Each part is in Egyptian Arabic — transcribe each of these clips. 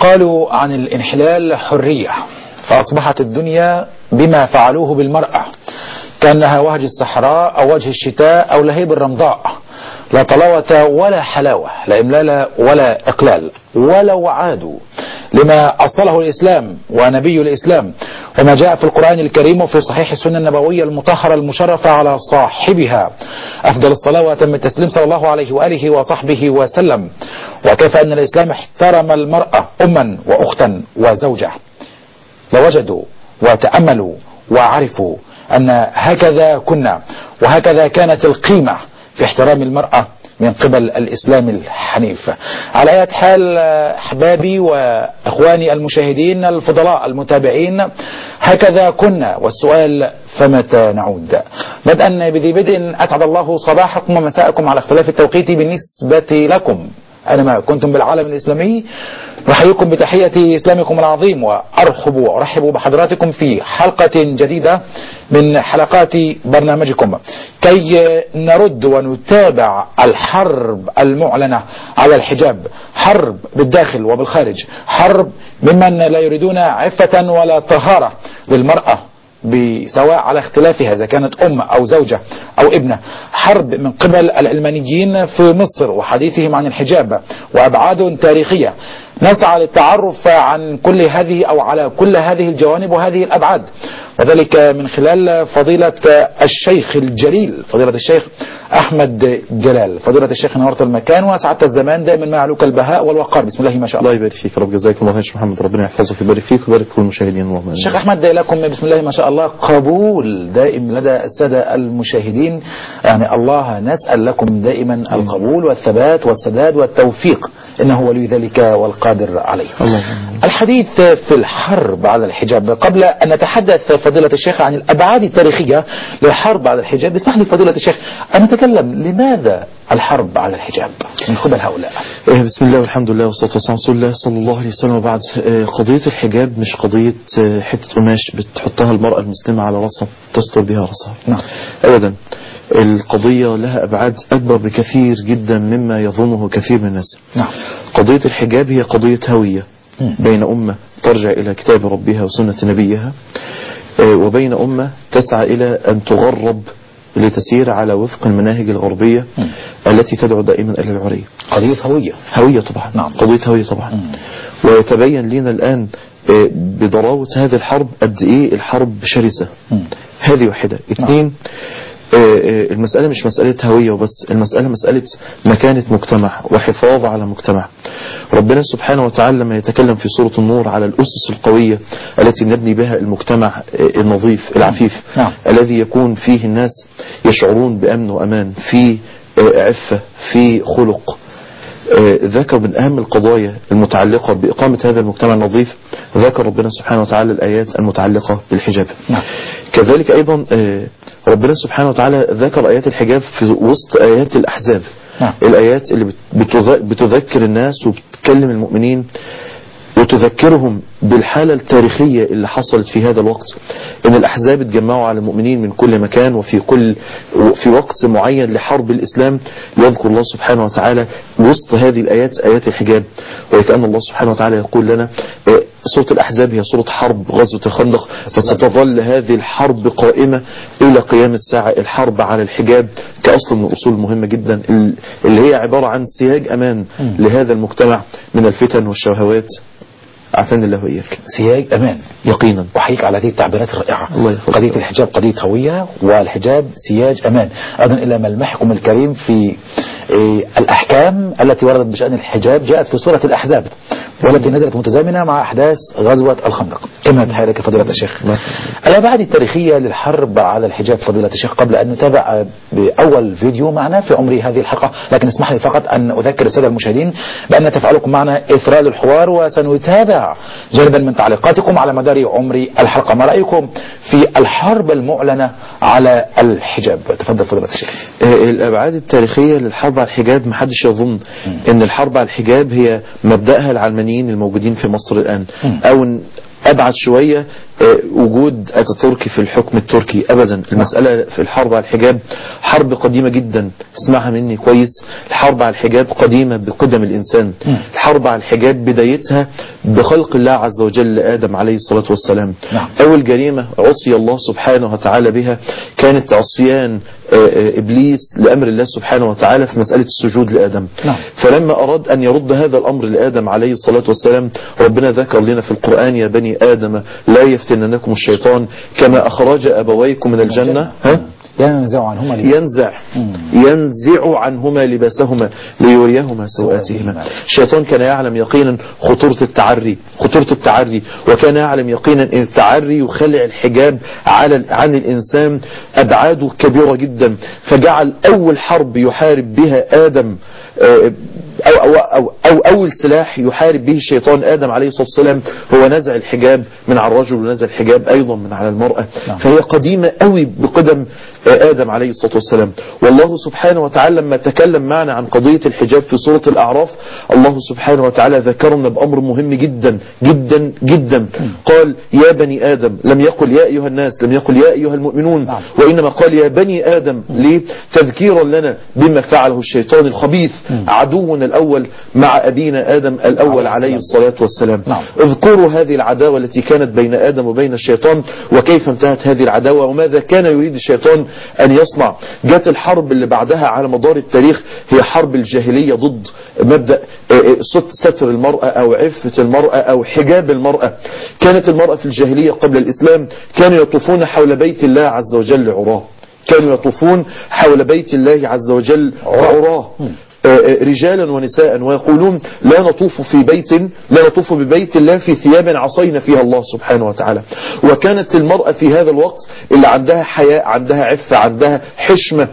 قالوا عن الانحلال حرية فأصبحت الدنيا بما فعلوه بالمرأة كأنها وهج الصحراء أو وجه الشتاء أو لهيب الرمضاء لا طلاوة ولا حلاوة لا إملال ولا إقلال ولو عادوا لما أصله الإسلام ونبي الإسلام وما جاء في القرآن الكريم وفي صحيح السنة النبوية المطهرة المشرفة على صاحبها أفضل الصلاة وأتم التسليم صلى الله عليه وآله وصحبه وسلم وكيف أن الإسلام احترم المرأة أما وأختا وزوجة لوجدوا وتأملوا وعرفوا أن هكذا كنا وهكذا كانت القيمة في احترام المرأة من قبل الإسلام الحنيف على أي حال أحبابي وإخواني المشاهدين الفضلاء المتابعين هكذا كنا والسؤال فمتى نعود بدءا بذي بدء أسعد الله صباحكم ومساءكم على اختلاف التوقيت بالنسبة لكم أينما كنتم بالعالم الإسلامي نحييكم بتحية إسلامكم العظيم وأرحب وأرحب بحضراتكم في حلقة جديدة من حلقات برنامجكم كي نرد ونتابع الحرب المعلنة على الحجاب حرب بالداخل وبالخارج حرب ممن لا يريدون عفة ولا طهارة للمرأة سواء على اختلافها إذا كانت أم أو زوجة أو ابنة حرب من قبل العلمانيين في مصر وحديثهم عن الحجاب وأبعاد تاريخية نسعى للتعرف عن كل هذه أو على كل هذه الجوانب وهذه الأبعاد وذلك من خلال فضيلة الشيخ الجليل فضيلة الشيخ أحمد جلال فضيلة الشيخ نورت المكان وسعدت الزمان دائما ما يعلوك البهاء والوقار بسم الله ما شاء الله الله يبارك فيك رب جزاك الله خير محمد ربنا يحفظك ويبارك فيك ويبارك في المشاهدين اللهم امين الشيخ أحمد لكم بسم الله ما شاء الله قبول دائم لدى السادة المشاهدين يعني الله نسأل لكم دائما القبول والثبات والسداد والتوفيق إنه ولي ذلك والقادر عليه الله الحديث في الحرب على الحجاب قبل أن نتحدث فضيلة الشيخ عن الأبعاد التاريخية للحرب على الحجاب اسمح لي فضيلة الشيخ أن نتكلم لماذا الحرب على الحجاب من قبل هؤلاء إيه بسم الله والحمد لله والصلاة والسلام على رسول الله صلى الله عليه وسلم وبعد إيه قضية الحجاب مش قضية إيه حتة قماش بتحطها المرأة المسلمة على رأسها تستر بها رأسها نعم أبدا القضية لها أبعاد أكبر بكثير جدا مما يظنه كثير من الناس نعم قضية الحجاب هي قضية هوية مم. بين أمة ترجع إلى كتاب ربها وسنة نبيها آه، وبين أمة تسعى إلى أن تغرب لتسير على وفق المناهج الغربية مم. التي تدعو دائما إلى العري قضية هوية هوية طبعا نعم. قضية هوية طبعا مم. ويتبين لنا الآن آه، بضراوة هذه الحرب قد إيه الحرب شرسة مم. هذه واحدة اثنين آه، آه، المسألة مش مسألة هوية وبس المسألة مسألة مكانة مجتمع وحفاظ على مجتمع ربنا سبحانه وتعالى لما يتكلم في سورة النور على الأسس القوية التي نبني بها المجتمع آه، النظيف العفيف نعم. الذي يكون فيه الناس يشعرون بأمن وأمان في آه، عفة في خلق آه، ذكر من أهم القضايا المتعلقة بإقامة هذا المجتمع النظيف ذكر ربنا سبحانه وتعالى الآيات المتعلقة بالحجاب نعم. كذلك أيضا آه، ربنا سبحانه وتعالى ذكر آيات الحجاب في وسط آيات الأحزاب نعم. الآيات اللي بت- بتذ- بتذكر الناس وبتكلم المؤمنين وتذكرهم بالحالة التاريخية اللي حصلت في هذا الوقت ان الاحزاب اتجمعوا على المؤمنين من كل مكان وفي كل في وقت معين لحرب الاسلام يذكر الله سبحانه وتعالى وسط هذه الايات ايات الحجاب وكأن الله سبحانه وتعالى يقول لنا آه، سورة الاحزاب هي سورة حرب غزوة الخندق فستظل هذه الحرب قائمة الى قيام الساعة الحرب على الحجاب كأصل من الاصول المهمة جدا اللي هي عبارة عن سياج امان لهذا المجتمع من الفتن والشهوات عافاني الله وإياك سياج أمان يقينا أحييك على هذه التعبيرات الرائعة الله يحفظك. قضية الحجاب قضية هوية والحجاب سياج أمان أيضا إلى ملمحكم الكريم في إيه، الأحكام التي وردت بشأن الحجاب جاءت في سورة الأحزاب والتي نزلت متزامنة مع أحداث غزوة الخندق كما تحية لك فضيلة الشيخ الله الأبعاد التاريخية للحرب على الحجاب فضيلة الشيخ قبل أن نتابع بأول فيديو معنا في عمر هذه الحلقة لكن اسمح لي فقط أن أذكر السادة المشاهدين بأن تفعلكم معنا إثرال الحوار وسنتابع جانبا من تعليقاتكم على مدار عمر الحلقة ما رأيكم في الحرب المعلنة على الحجاب تفضل فضيلة الشيخ آه، الأبعاد التاريخية للحرب على الحجاب محدش يظن أن الحرب على الحجاب هي مبدأها العلمانيين الموجودين في مصر الآن مم. أو إن أبعد شوية آه، وجود اتاتورك في الحكم التركي ابدا المسألة في الحرب على الحجاب حرب قديمة جدا اسمعها مني كويس الحرب على الحجاب قديمة بقدم الانسان الحرب على الحجاب بدايتها بخلق الله عز وجل لآدم عليه الصلاة والسلام نعم. اول جريمة عصي الله سبحانه وتعالى بها كانت عصيان آه، آه، ابليس لامر الله سبحانه وتعالى في مسألة السجود لآدم نعم. فلما أراد أن يرد هذا الأمر لآدم عليه الصلاة والسلام ربنا ذكر لنا في القرآن يا بني آدم لا يفتننكم الشيطان كما أخرج أبويكم من الجنة ها؟ ينزع عنهما لباس. ينزع ينزع عنهما لباسهما ليريهما سوآتهما الشيطان كان يعلم يقينا خطورة التعري خطورة التعري وكان يعلم يقينا ان التعري يخلع الحجاب على عن الانسان ابعاده كبيرة جدا فجعل اول حرب يحارب بها ادم آه، أو, أو, أو, أو أول سلاح يحارب به الشيطان آدم عليه الصلاة والسلام هو نزع الحجاب من على الرجل ونزع الحجاب أيضا من على المرأة نعم. فهي قديمة قوي بقدم آه، آدم عليه الصلاة والسلام والله سبحانه وتعالى لما تكلم معنا عن قضية الحجاب في سورة الأعراف الله سبحانه وتعالى ذكرنا بأمر مهم جدا جدا جدا قال يا بني آدم لم يقل يا أيها الناس لم يقل يا أيها المؤمنون نعم. وإنما قال يا بني آدم ليه تذكيرا لنا بما فعله الشيطان الخبيث عدونا الأول مع أبينا آدم الأول عليه عليه الصلاة والسلام نعم. اذكروا هذه العداوة التي كانت بين آدم وبين الشيطان وكيف انتهت هذه العداوة وماذا كان يريد الشيطان أن يصنع جت الحرب اللي بعدها على مدار التاريخ هي حرب الجاهلية ضد مبدأ آه، آه، ست- ستر المرأة أو عفة المرأة أو حجاب المرأة كانت المرأة في الجاهلية قبل الإسلام كانوا يطوفون حول بيت الله عز وجل عراه كانوا يطوفون حول بيت الله عز وجل عراه آه، آه، رجالا ونساء ويقولون لا نطوف في بيت لا نطوف ببيت الله في ثياب عصينا فيها الله سبحانه وتعالى وكانت المرأة في هذا الوقت اللي عندها حياء عندها عفة عندها حشمة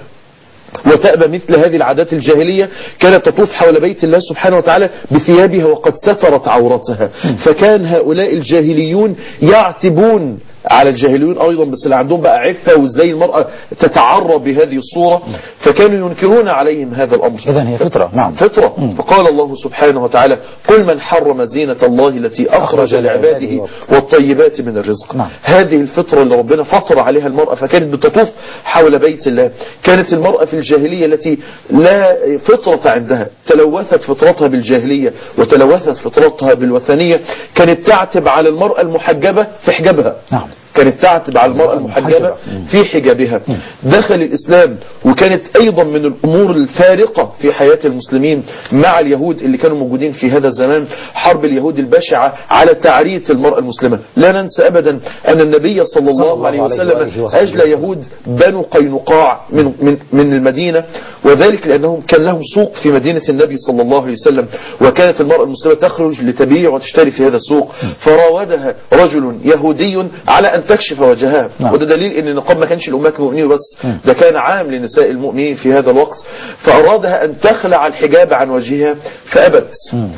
وتأبى مثل هذه العادات الجاهلية كانت تطوف حول بيت الله سبحانه وتعالى بثيابها وقد سترت عورتها فكان هؤلاء الجاهليون يعتبون على الجاهليون ايضا بس اللي عندهم بقى عفه وازاي المراه تتعرى بهذه الصوره فكانوا ينكرون عليهم هذا الامر إذا هي فطرة نعم فطرة فقال الله سبحانه وتعالى قل من حرم زينة الله التي أخرج لعباده والطيبات من الرزق نعم. هذه الفطرة اللي ربنا فطر عليها المرأة فكانت بتطوف حول بيت الله كانت المرأة في الجاهلية التي لا فطرة عندها تلوثت فطرتها بالجاهلية وتلوثت فطرتها بالوثنية كانت تعتب على المرأة المحجبة في حجابها نعم كانت تعتب على المرأة المحجبة المحجبة. مم. في حجابها دخل الإسلام وكانت أيضا من الأمور الفارقة في حياة المسلمين مع اليهود اللي كانوا موجودين في هذا الزمان حرب اليهود البشعة على تعرية المرأة المسلمة لا ننسى أبدا أن النبي صلى الله, الله عليه عليه وسلم وآله وصحبه أجلى وسلم. يهود بنو قينقاع من, من, من المدينة وذلك لأنهم كان لهم سوق في مدينة النبي صلى الله عليه وسلم وكانت المرأة المسلمة تخرج لتبيع وتشتري في هذا السوق فراودها رجل يهودي على أن تكشف وجهها نعم. وده دليل ان النقاب ما كانش الامهات المؤمنين بس ده كان عام لنساء المؤمنين في هذا الوقت فارادها ان تخلع الحجاب عن وجهها فابت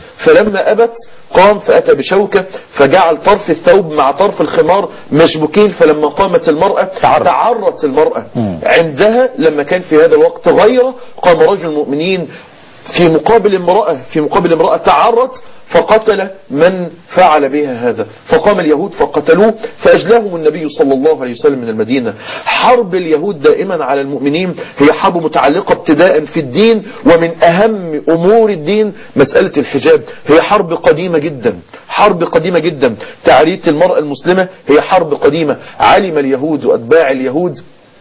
فلما ابت قام فاتى بشوكه فجعل طرف الثوب مع طرف الخمار مشبوكين فلما قامت المراه تعرت. تعرت المراه مم. عندها لما كان في هذا الوقت غيره قام رجل المؤمنين في مقابل امرأة في مقابل امرأة تعرت فقتل من فعل بها هذا فقام اليهود فقتلوه فأجلاهم النبي صلى الله عليه وسلم من المدينة حرب اليهود دائما على المؤمنين هي حرب متعلقة ابتداء في الدين ومن أهم أمور الدين مسألة الحجاب هي حرب قديمة جدا حرب قديمة جدا تعرية المرأة المسلمة هي حرب قديمة علم اليهود وأتباع اليهود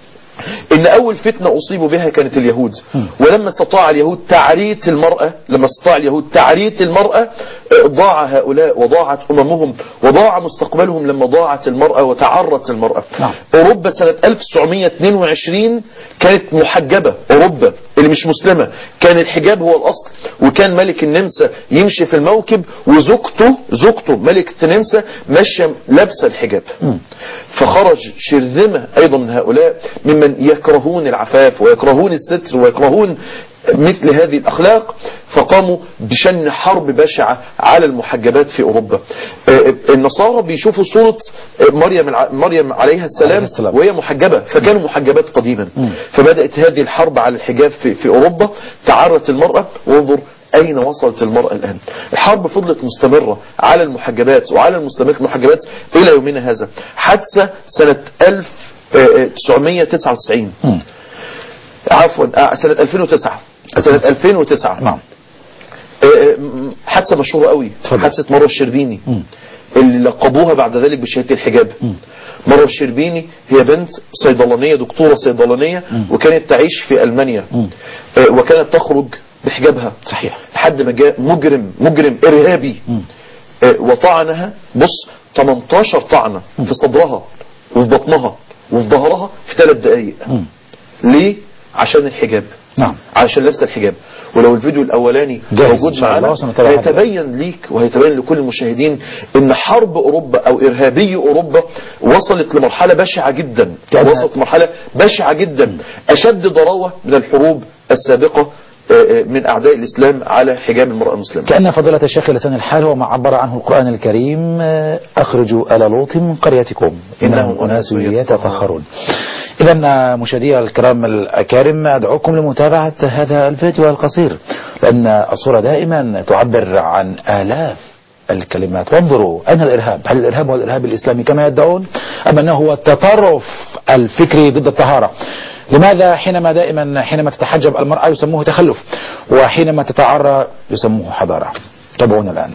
ان اول فتنة اصيبوا بها كانت اليهود ولما استطاع اليهود تعرية المرأة لما استطاع اليهود تعرية المرأة آه، ضاع هؤلاء وضاعت اممهم وضاع مستقبلهم لما ضاعت المرأة وتعرت المرأة نعم. اوروبا سنة 1922 كانت محجبة اوروبا اللي مش مسلمة كان الحجاب هو الاصل وكان ملك النمسا يمشي في الموكب وزوجته زوجته ملكة النمسا ماشية لابسة الحجاب فخرج شرذمة أيضا من هؤلاء ممن يكرهون العفاف ويكرهون الستر ويكرهون مثل هذه الأخلاق فقاموا بشن حرب بشعة على المحجبات في أوروبا آه، النصارى بيشوفوا صورة آه، مريم الع- مريم عليها السلام عليها السلام. وهي محجبة فكانوا محجبات قديما فبدأت هذه الحرب على الحجاب في, في أوروبا تعرت المرأة وانظر أين وصلت المرأة الآن الحرب فضلت مستمرة على المحجبات وعلى المسلمات المحجبات إلى يومنا هذا حادثة سنة 1999 مم. عفوا آه، سنة 2009 سنة 2009 نعم آه، آه، م- حادثة مشهورة قوي اتفضل. حادثة مروة الشربيني مم. اللي لقبوها بعد ذلك بشهادة الحجاب مم. مروة الشربيني هي بنت صيدلانية دكتورة صيدلانية وكانت تعيش في ألمانيا مم. آه، وكانت تخرج بحجابها صحيح لحد ما جاء مجرم مجرم إرهابي مم. آه، وطعنها بص 18 طعنة في صدرها وفي بطنها وفي ظهرها في ثلاث دقايق مم. ليه؟ عشان الحجاب نعم علشان لابسه الحجاب ولو الفيديو الاولاني جاهز إن موجود شاء الله معانا وسنتابع هذا. هيتبين ليك وهيتبين لكل المشاهدين ان حرب اوروبا او ارهابي اوروبا وصلت لمرحله بشعه جدا كأنها- وصلت لمرحله بشعه جدا اشد ضراوه من الحروب السابقه آه، آه، من اعداء الاسلام على حجاب المراه المسلمه كأن فضيلة الشيخ لسان الحال هو ما عبر عنه القرآن الكريم آه، أخرجوا آل لوط من قريتكم إنهم أناس يتطهرون إذا مشاهدي الكرام الأكارم أدعوكم لمتابعة هذا الفيديو القصير لأن الصورة دائما تعبر عن آلاف الكلمات وانظروا أين الإرهاب هل الإرهاب هو الإرهاب الإسلامي كما يدعون أم أنه هو التطرف الفكري ضد الطهارة لماذا حينما دائما حينما تتحجب المرأة يسموه تخلف وحينما تتعرى يسموه حضارة تابعونا الآن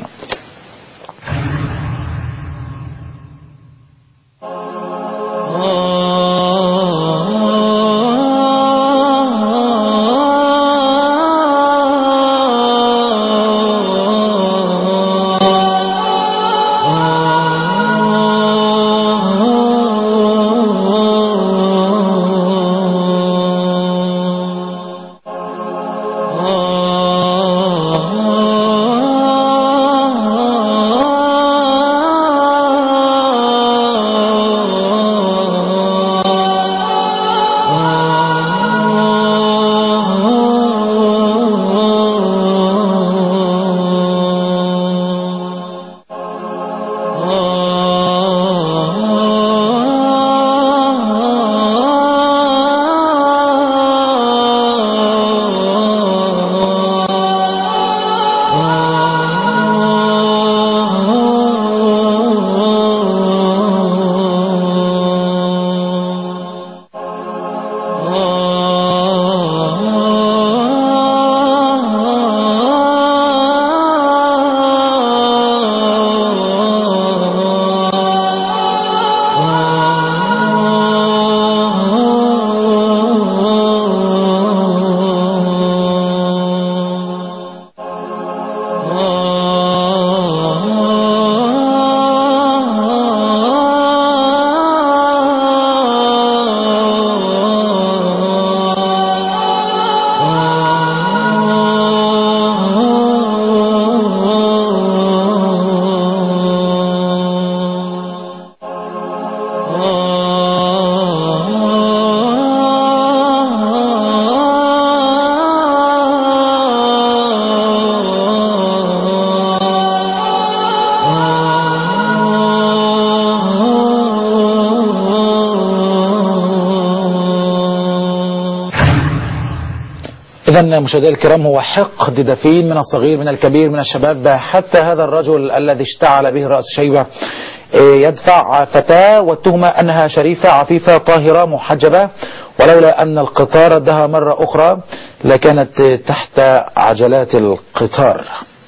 إذا مشاهدينا الكرام هو حقد دفين من الصغير من الكبير من الشباب حتى هذا الرجل الذي اشتعل به رأس شيبة إيه، يدفع فتاة والتهمة أنها شريفة عفيفة طاهرة محجبة ولولا أن القطار ردها مرة أخرى لكانت تحت عجلات القطار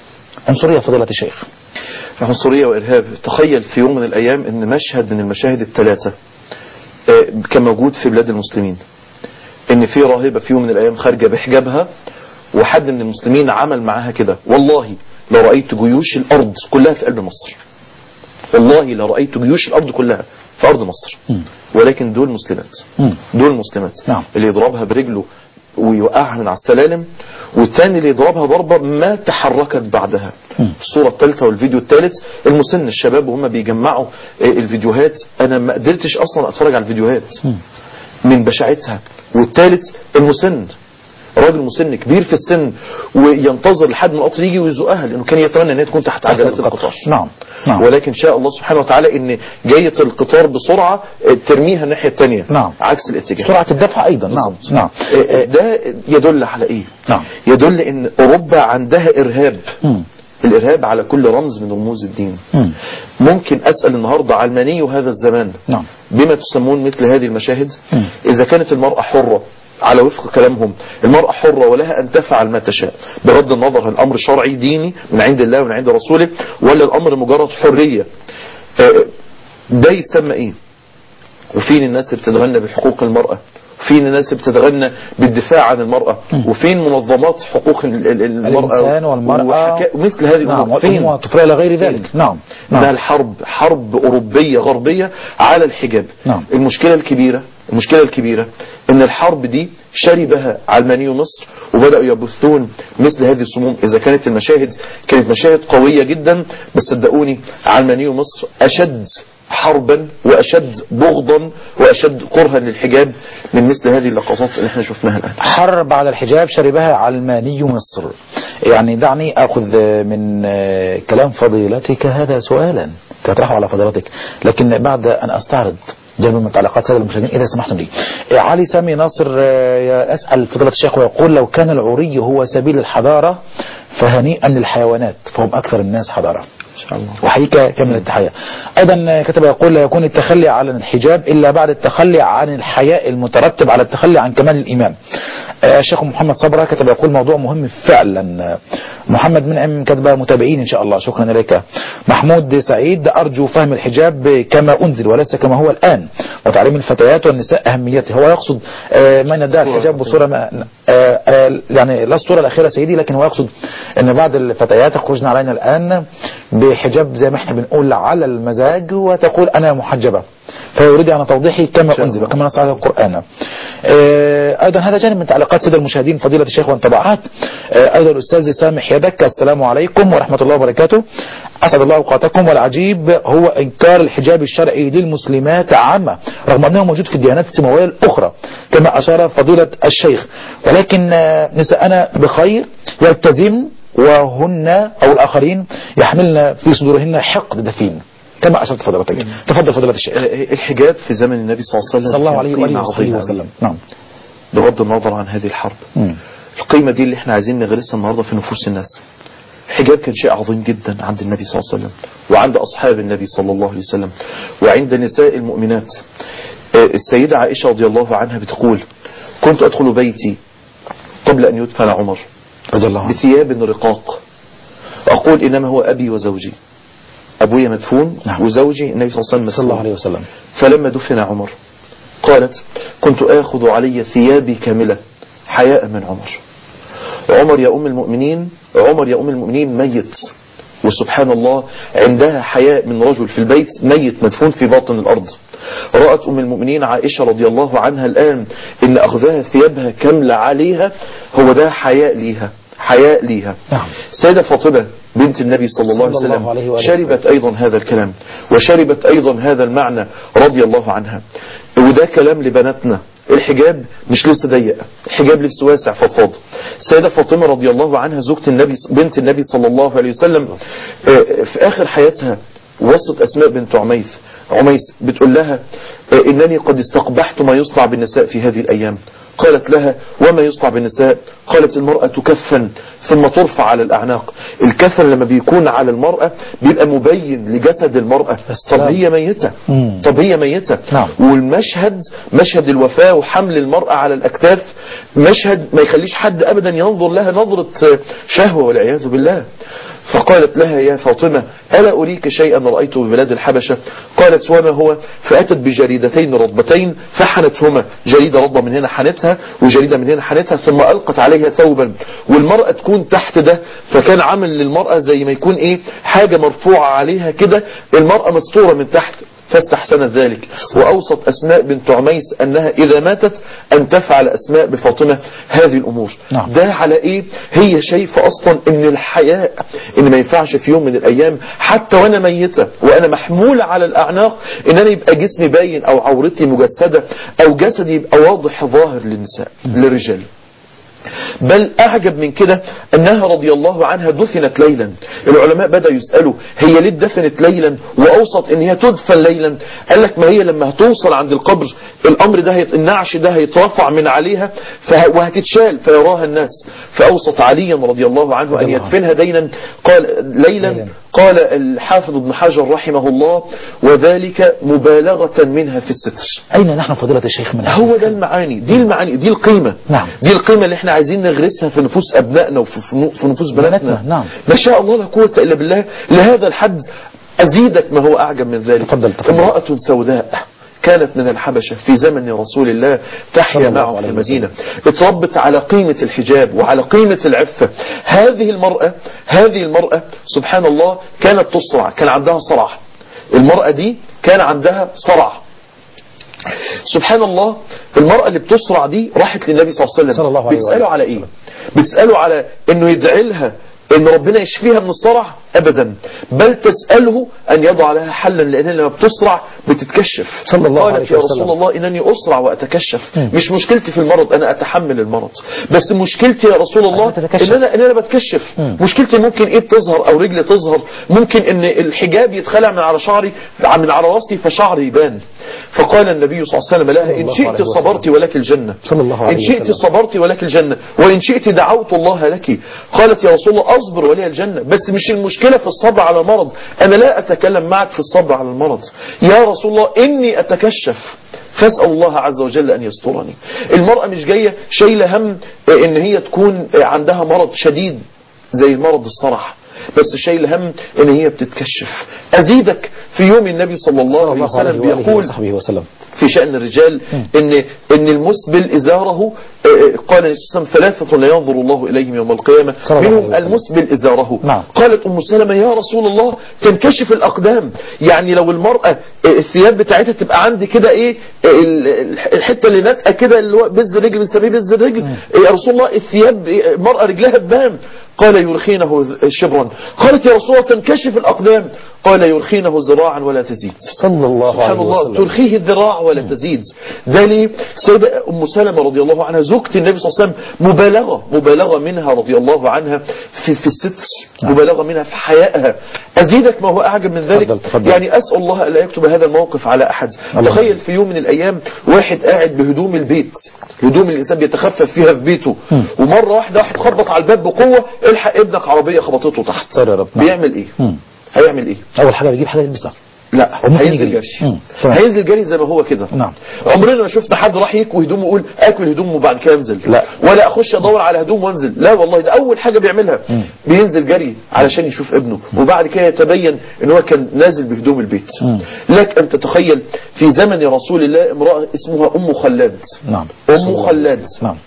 عنصرية فضيلة الشيخ عنصرية وإرهاب تخيل في يوم من الأيام أن مشهد من المشاهد الثلاثة آه، كان موجود في بلاد المسلمين ان في راهبة في يوم من الأيام خارجة بحجابها وحد من المسلمين عمل معاها كده والله لرأيت جيوش الأرض كلها في قلب مصر والله لرأيت جيوش الأرض كلها في أرض مصر مم. ولكن دول مسلمات مم. دول مسلمات نعم. اللي يضربها برجله ويوقعها من على السلالم والتاني اللي يضربها ضربة ما تحركت بعدها مم. الصورة الثالثة والفيديو الثالث المسن الشباب وهم بيجمعوا آه، الفيديوهات انا ما قدرتش اصلا اتفرج على الفيديوهات مم. من بشاعتها والثالث المسن راجل مسن كبير في السن وينتظر لحد ما القطر يجي ويزقها لانه كان يتمنى ان هي تكون تحت عجلات القطار نعم نعم. ولكن شاء الله سبحانه وتعالى ان جايه القطار بسرعه ترميها الناحيه الثانيه نعم. عكس الاتجاه سرعة الدفع أيضا نعم نعم آه، ده يدل على ايه نعم. يدل ان اوروبا عندها ارهاب مم. الارهاب على كل رمز من رموز الدين مم. ممكن اسال النهارده علماني هذا الزمان نعم. بما تسمون مثل هذه المشاهد مم. اذا كانت المراه حره على وفق كلامهم المرأة حرة ولها أن تفعل ما تشاء بغض النظر هل الأمر شرعي ديني من عند الله ومن عند رسوله ولا الأمر مجرد حرية آه، ده يتسمى إيه وفين الناس اللي بتتغنى بحقوق المرأة فين الناس اللي بتتغنى بالدفاع عن المرأة وفين منظمات حقوق ال- ال- المرأة الإنسان والمرأة. وحكا- ومثل هذه نعم الأمور والأمومة فين والطفولة إلى غير ذلك نعم ده نعم الحرب حرب أوروبية غربية على الحجاب نعم. المشكلة الكبيرة المشكلة الكبيرة ان الحرب دي شربها علماني مصر وبدأوا يبثون مثل هذه السموم اذا كانت المشاهد كانت مشاهد قوية جدا بس صدقوني علماني مصر اشد حربا واشد بغضا واشد كرها للحجاب من مثل هذه اللقطات اللي احنا شفناها الان حرب على الحجاب شربها علماني مصر يعني دعني أخذ من آه، كلام فضيلتك هذا سؤالا تطرحه على فضيلتك لكن بعد أن أستعرض جانب من تعليقات سادة المشاهدين إذا سمحتم لي آه، علي سامي ناصر آه، يسأل فضيلة الشيخ ويقول لو كان العري هو سبيل الحضارة فهنيئا للحيوانات فهم أكثر الناس حضارة ان شاء الله وحقيقة كامل التحية أيضا كتب يقول لا يكون التخلي عن الحجاب إلا بعد التخلي عن الحياء المترتب على التخلي عن كمال الإيمان آه، الشيخ محمد صبرا كتب يقول موضوع مهم فعلا آه، محمد منعم كتب متابعين إن شاء الله شكرا إليك محمود سعيد أرجو فهم الحجاب كما أنزل وليس كما هو الآن وتعليم الفتيات والنساء أهميته هو يقصد آه، من يدعي الحجاب بصورة ما آه، آه، يعني لا الصورة الأخيرة سيدي لكن هو يقصد أن بعض الفتيات يخرجن علينا الآن بحجاب زي ما احنا بنقول على المزاج وتقول أنا محجبة فيريد أن توضيحي كما أنزل وكما نص على القرآن آه، أيضا هذا جانب من تعليقات سيد المشاهدين فضيلة الشيخ وانطباعات آه، أيضا الأستاذ سامح يدك السلام عليكم ورحمة الله وبركاته أسعد الله أوقاتكم والعجيب هو إنكار الحجاب الشرعي للمسلمات عامة رغم أنه موجود في الديانات السماوية الأخرى كما أشار فضيلة الشيخ ولكن آه، نساءنا بخير يلتزم وهن أو الآخرين يحملن في صدورهن حقد دفين كما أشرت فضيلتك تفضل فضيلة الشيخ آه، الحجاب في زمن النبي صلى الله عليه وسلم صلى الله كان عليه قيمة وآله عظيمة وصحبه أوي. وسلم نعم بغض النظر عن هذه الحرب مم. القيمة دي اللي احنا عايزين نغرسها النهاردة في نفوس الناس الحجاب كان شيء عظيم جدا عند النبي صلى الله عليه وسلم وعند أصحاب النبي صلى الله عليه وسلم وعند نساء المؤمنات آه، السيدة عائشة رضي الله عنها بتقول كنت أدخل بيتي قبل أن يدفن عمر رضي الله عنه بثياب رقاق وأقول إنما هو أبي وزوجي أبويا مدفون نعم. وزوجي النبي صلى الله عليه وسلم صلى الله مدفون. عليه وسلم فلما دفن عمر قالت كنت آخذ علي ثيابي كاملة حياء من عمر عمر يا أم المؤمنين عمر يا أم المؤمنين ميت وسبحان الله عندها حياء من رجل في البيت ميت مدفون في باطن الأرض رأت أم المؤمنين عائشة رضي الله عنها الآن إن أخذها ثيابها كاملة عليها هو ده حياء ليها حياء ليها نعم. سيدة فاطمة بنت النبي صلى الله عليه صلى الله وسلم عليه وآله شربت أيضا هذا الكلام وشربت أيضا هذا المعنى رضي الله عنها وده كلام لبناتنا الحجاب مش لسه ضيق الحجاب لسه واسع فضفاض السيدة فاطمة رضي الله عنها زوجة النبي بنت النبي صلى الله عليه وسلم آه، في آخر حياتها وصت أسماء بنت عميس عميس بتقول لها آه، إنني قد استقبحت ما يصنع بالنساء في هذه الأيام قالت لها وما يصنع بالنساء قالت المرأة تكفن ثم ترفع على الأعناق الكفن لما بيكون على المرأة بيبقى مبين لجسد المرأة طب السلام. هي ميتة مم. طب هي ميتة نعم. والمشهد مشهد الوفاة وحمل المرأة على الأكتاف مشهد ما يخليش حد أبدا ينظر لها نظرة شهوة والعياذ بالله فقالت لها يا فاطمة ألا أريك شيئا رأيته ببلاد الحبشة قالت وما هو فأتت بجريدتين رطبتين فحنتهما جريدة رطبة من هنا حنتها وجريدة من هنا حنتها ثم ألقت عليها ثوبا والمرأة تكون تحت ده فكان عمل للمرأة زي ما يكون إيه حاجة مرفوعة عليها كده المرأة مستورة من تحت فاستحسنت ذلك وأوصت أسماء بنت عميس أنها إذا ماتت أن تفعل أسماء بفاطمة هذه الأمور نعم. ده على إيه هي شايفة أصلا أن الحياء أن ما ينفعش في يوم من الأيام حتى وأنا ميتة وأنا محمولة على الأعناق أن أنا يبقى جسمي باين أو عورتي مجسدة أو جسدي يبقى واضح ظاهر للنساء للرجال بل أعجب من كده أنها رضي الله عنها دفنت ليلا العلماء بدأوا يسألوا هي ليه دفنت ليلا وأوسط إن هي تدفن ليلا قال لك ما هي لما هتوصل عند القبر الأمر ده هيت... النعش ده هيترفع من عليها فه... وهتتشال فيراها الناس فأوسط عليا رضي الله عنه رضي أن الله عنه. يدفنها دينا قال ليلا ليلاً. قال الحافظ ابن حجر رحمه الله وذلك مبالغة منها في الستر أين نحن فضيلة الشيخ من هو ده المعاني دي المعاني دي القيمة نعم. دي القيمة اللي احنا عايزين نغرسها في نفوس أبنائنا وفي في- في نفوس بناتنا بناتنا، نعم. ما شاء الله لا قوة إلا بالله لهذا الحد أزيدك ما هو أعجب من ذلك تفضل، تفضل. امرأة سوداء كانت من الحبشة في زمن رسول الله صلى تحيا الله معه في عليه المدينة اتربت على قيمة الحجاب وعلى قيمة العفة هذه المرأة هذه المرأة سبحان الله كانت تصرع كان عندها صرع المرأة دي كان عندها صرع سبحان الله المرأة اللي بتصرع دي راحت للنبي صلى الله عليه وسلم صلى الله عليه بتسأله وآله على ايه بتسأله على انه يدعي لها ان ربنا يشفيها من الصرع ابدا بل تسأله ان يضع لها حلا لان لما بتصرع بتتكشف صلى الله عليه قالت يا رسول وسلم. الله انني اسرع واتكشف مم. مش مشكلتي في المرض انا اتحمل المرض بس مشكلتي يا رسول الله أن تتكشف. ان انا ان انا بتكشف مم. مشكلتي ممكن ايد تظهر او رجل تظهر ممكن ان الحجاب يتخلع من على شعري من على راسي فشعري يبان فقال النبي صلى الله عليه وسلم لها صلى ان الله شئت عليه وسلم. صبرت ولك الجنة صلى الله إن عليه شئت وسلم. صبرت ولك الجنة وإن شئت دعوت الله لك قالت يا رسول الله أصبر ولي الجنة بس مش المشكلة في الصبر على المرض أنا لا أتكلم معك في الصبر على المرض يا رسول الله إني أتكشف فاسأل الله عز وجل أن يسترني المرأة مش جاية شايلة هم إن هي تكون عندها مرض شديد زي مرض الصرح بس شايل هم ان هي بتتكشف ازيدك في يوم النبي صلى الله صلى عليه الله عليه وسلم وآله بيقول وصحبه وسلم في شأن الرجال ان ان المسبل ازاره آه، آه، قال النبي صلى الله عليه وسلم ثلاثة لا ينظر الله اليهم يوم القيامة صلى الله منهم عليه وسلم. المسبل ازاره نعم. قالت ام سلمة يا رسول الله تنكشف الاقدام يعني لو المرأة آه، الثياب بتاعتها تبقى عندي كده ايه آه، ال- ال- الحتة اللي ناتقة كده اللي هو بز الرجل بنسميه بز الرجل آه، يا رسول الله الثياب آه، المرأة رجلها تبان قال يرخينه شبرا قالت يا رسول الله تنكشف الاقدام قال يرخينه ذراعا ولا تزيد صلى الله سبحان عليه الله وسلم ترخيه الذراع ولا تزيد ده ليه سيدة أم سلمة رضي الله عنها زوجة النبي صلى الله عليه وسلم مبالغة مبالغة منها رضي الله عنها في, في الستر نعم. مبالغة منها في حيائها أزيدك ما هو أعجب من ذلك تفضل، تفضل. يعني أسأل الله ألا يكتب هذا الموقف على أحد الله. تخيل في يوم من الأيام واحد قاعد بهدوم البيت هدوم الإنسان بيتخفف فيها في بيته مم. ومرة واحدة واحد خبط على الباب بقوة الحق ابنك عربية خبطته تحت يا رب. نعم. بيعمل إيه مم. هيعمل إيه أول حاجة بيجيب حاجة يلبسها لا وممكن هينزل يجري. جري مم. تمام. هينزل جري زي ما هو كده نعم. عمرنا ما شفنا حد راح يكوي هدومه ويقول اكل هدومه وبعد كده انزل لا. ولا اخش ادور على هدوم وانزل لا والله ده اول حاجه بيعملها مم. بينزل جري علشان يشوف ابنه وبعد كده يتبين ان هو كان نازل بهدوم البيت مم. لك ان تتخيل في زمن رسول الله امراه اسمها ام خلاد نعم أم صلى الله عليه خلاد. وسلم. نعم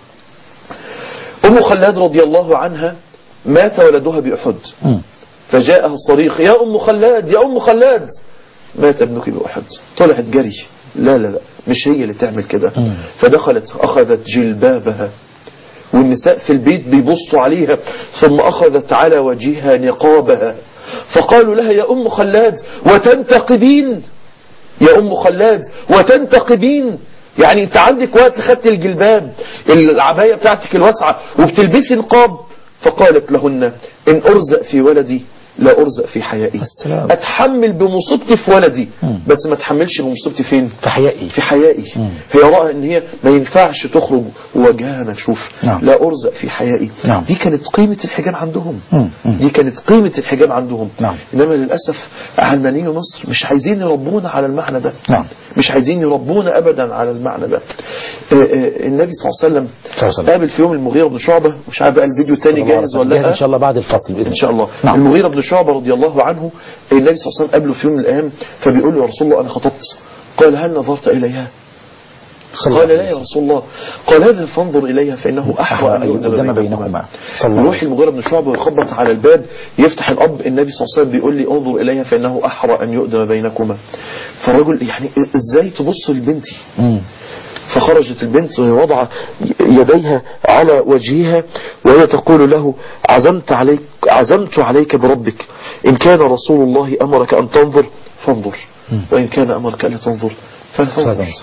ام خلاد رضي الله عنها مات ولدها باحد مم. فجاءها الصريخ يا أم خلاد يا أم خلاد مات ابنك بأحد طلعت جري لا لا لا مش هي اللي تعمل كده مم. فدخلت أخذت جلبابها والنساء في البيت بيبصوا عليها ثم أخذت على وجهها نقابها فقالوا لها يا أم خلاد وتنتقبين يا أم خلاد وتنتقبين يعني انت عندك وقت خدت الجلباب العباية بتاعتك الواسعة وبتلبسي نقاب فقالت لهن إن أرزق في ولدي لا أرزق في حيائي السلام. أتحمل بمصيبتي في ولدي مم. بس ما اتحملش بمصيبتي فين في حيائي في حيائي مم. هي رأى ان هي ما ينفعش تخرج ووجهها مكشوف نعم. لا أرزق في حيائي نعم. دي كانت قيمة الحجاب عندهم مم. مم. دي كانت قيمة الحجاب عندهم نعم. إنما للأسف علماني مصر مش عايزين يربونا على المعنى ده نعم مش عايزين يربونا أبدا على المعنى ده آه، آه، النبي صلى الله عليه وسلم صلى الله عليه وسلم. قابل في يوم المغيرة بن شعبة مش عارف بقى الفيديو التاني صلى الله عليه جاهز وسلم. ولا جاهز لا إن شاء الله بعد الفصل بإذن ان شاء الله نعم. المغيرة بن شعبة رضي الله عنه النبي صلى الله عليه وسلم قابله في يوم من الايام فبيقول له يا رسول الله انا خطبت قال هل نظرت اليها صلى قال الله لا عليه يا وسلم. رسول الله قال هذا فانظر اليها فانه احرى ان يؤدم بينكما صلى الله يروح عليه وسلم. المغيرة بن شعبة ويخبط على الباب يفتح الاب النبي صلى الله عليه وسلم بيقول لي انظر اليها فانه احرى ان يؤدم بينكما فالرجل يعني ازاي تبص لبنتي مم. فخرجت البنت وهي وضع يديها على وجهها وهي تقول له عزمت عليك عزمت عليك بربك إن كان رسول الله أمرك أن تنظر فانظر وإن كان أمرك ألا تنظر فلا فلا تنظر تنظر.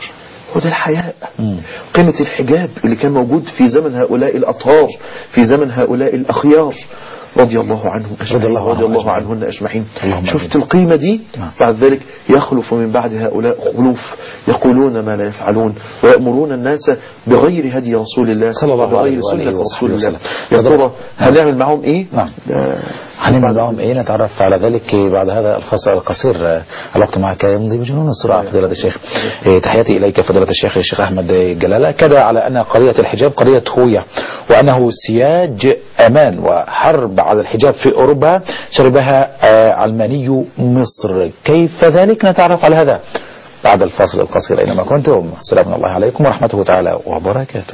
هو ده الحياء مم. قيمة الحجاب اللي كان موجود في زمن هؤلاء الأطهار في زمن هؤلاء الأخيار رضي الله عنهم أجمعين رضي الله رضي عنهم الله أجمعين. عنهن أجمعين اللهم شفت آمين. القيمة دي نعم. بعد ذلك يخلف من بعد هؤلاء خلوف يقولون ما لا يفعلون ويأمرون الناس بغير هدي رسول الله صلى الله وبغير عليه وآله سنة وصحبه رسول الله وسلم. يا فضل- ترى هنعمل معهم إيه؟ نعم. آه، هنعمل بعد- معهم ايه نتعرف على ذلك بعد هذا الفصل القصير آه، الوقت معك يمضي بجنون السرعة فضيلة الشيخ آه، تحياتي إليك فضيلة الشيخ الشيخ أحمد جلالة كذا على أن قضية الحجاب قضية هوية وأنه سياج أمان وحرب على الحجاب في أوروبا شربها آه، علماني مصر كيف ذلك نتعرف على هذا بعد الفاصل القصير أينما كنتم السلام الله عليكم ورحمته تعالى وبركاته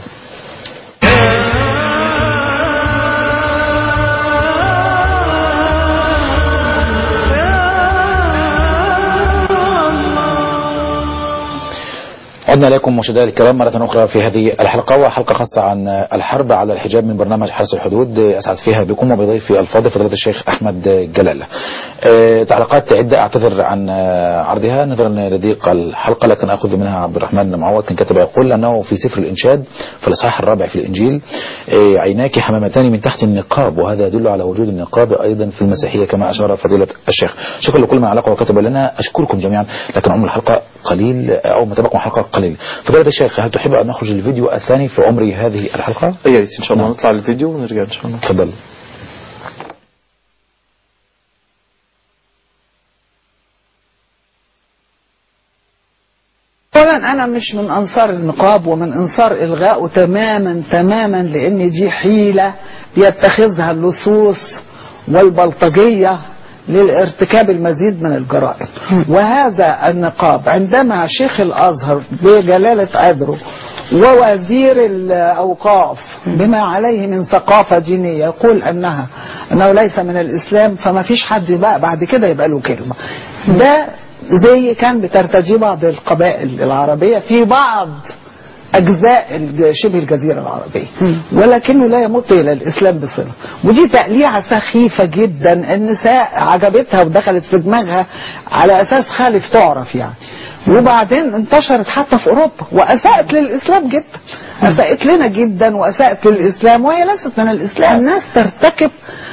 عدنا إليكم مشاهدينا الكرام مرة أخرى في هذه الحلقة وحلقة خاصة عن الحرب على الحجاب من برنامج حرس الحدود أسعد فيها بكم وبضيفي الفاضل فضيلة الشيخ أحمد جلال آه، تعليقات عدة أعتذر عن آه، عرضها نظرا لضيق الحلقة لكن أخذ منها عبد الرحمن معوض كان كتب يقول أنه في سفر الإنشاد في الإصحاح الرابع في الإنجيل آه، عيناك حمامتان من تحت النقاب وهذا يدل على وجود النقاب أيضا في المسيحية كما أشار فضيلة الشيخ شكرا لكل من علق وكتب لنا أشكركم جميعا لكن عمر الحلقة قليل أو ما تبقى الحلقة قليل فضيلة الشيخ هل تحب أن نخرج الفيديو الثاني في عمر هذه الحلقة؟ يا ريت إن شاء الله نعم. نطلع الفيديو ونرجع إن شاء الله تفضل اولا انا مش من انصار النقاب ومن انصار الغائه تماما تماما لان دي حيله بيتخذها اللصوص والبلطجيه للارتكاب المزيد من الجرائم وهذا النقاب عندما شيخ الازهر بجلاله قدره ووزير الاوقاف بما عليه من ثقافه دينيه يقول انها انه ليس من الاسلام فما فيش حد بقى بعد كده يبقى له كلمه ده زي كان بترتجي بعض القبائل العربية في بعض أجزاء الج- شبه الجزيرة العربية ولكنه لا يمت إلى الإسلام بصلة ودي تقليعة سخيفة جدا النساء عجبتها ودخلت في دماغها على أساس خالف تعرف يعني وبعدين انتشرت حتى في أوروبا وأساءت للإسلام جدا أساءت لنا جدا وأساءت للإسلام وهي ليست من الإسلام الناس ترتكب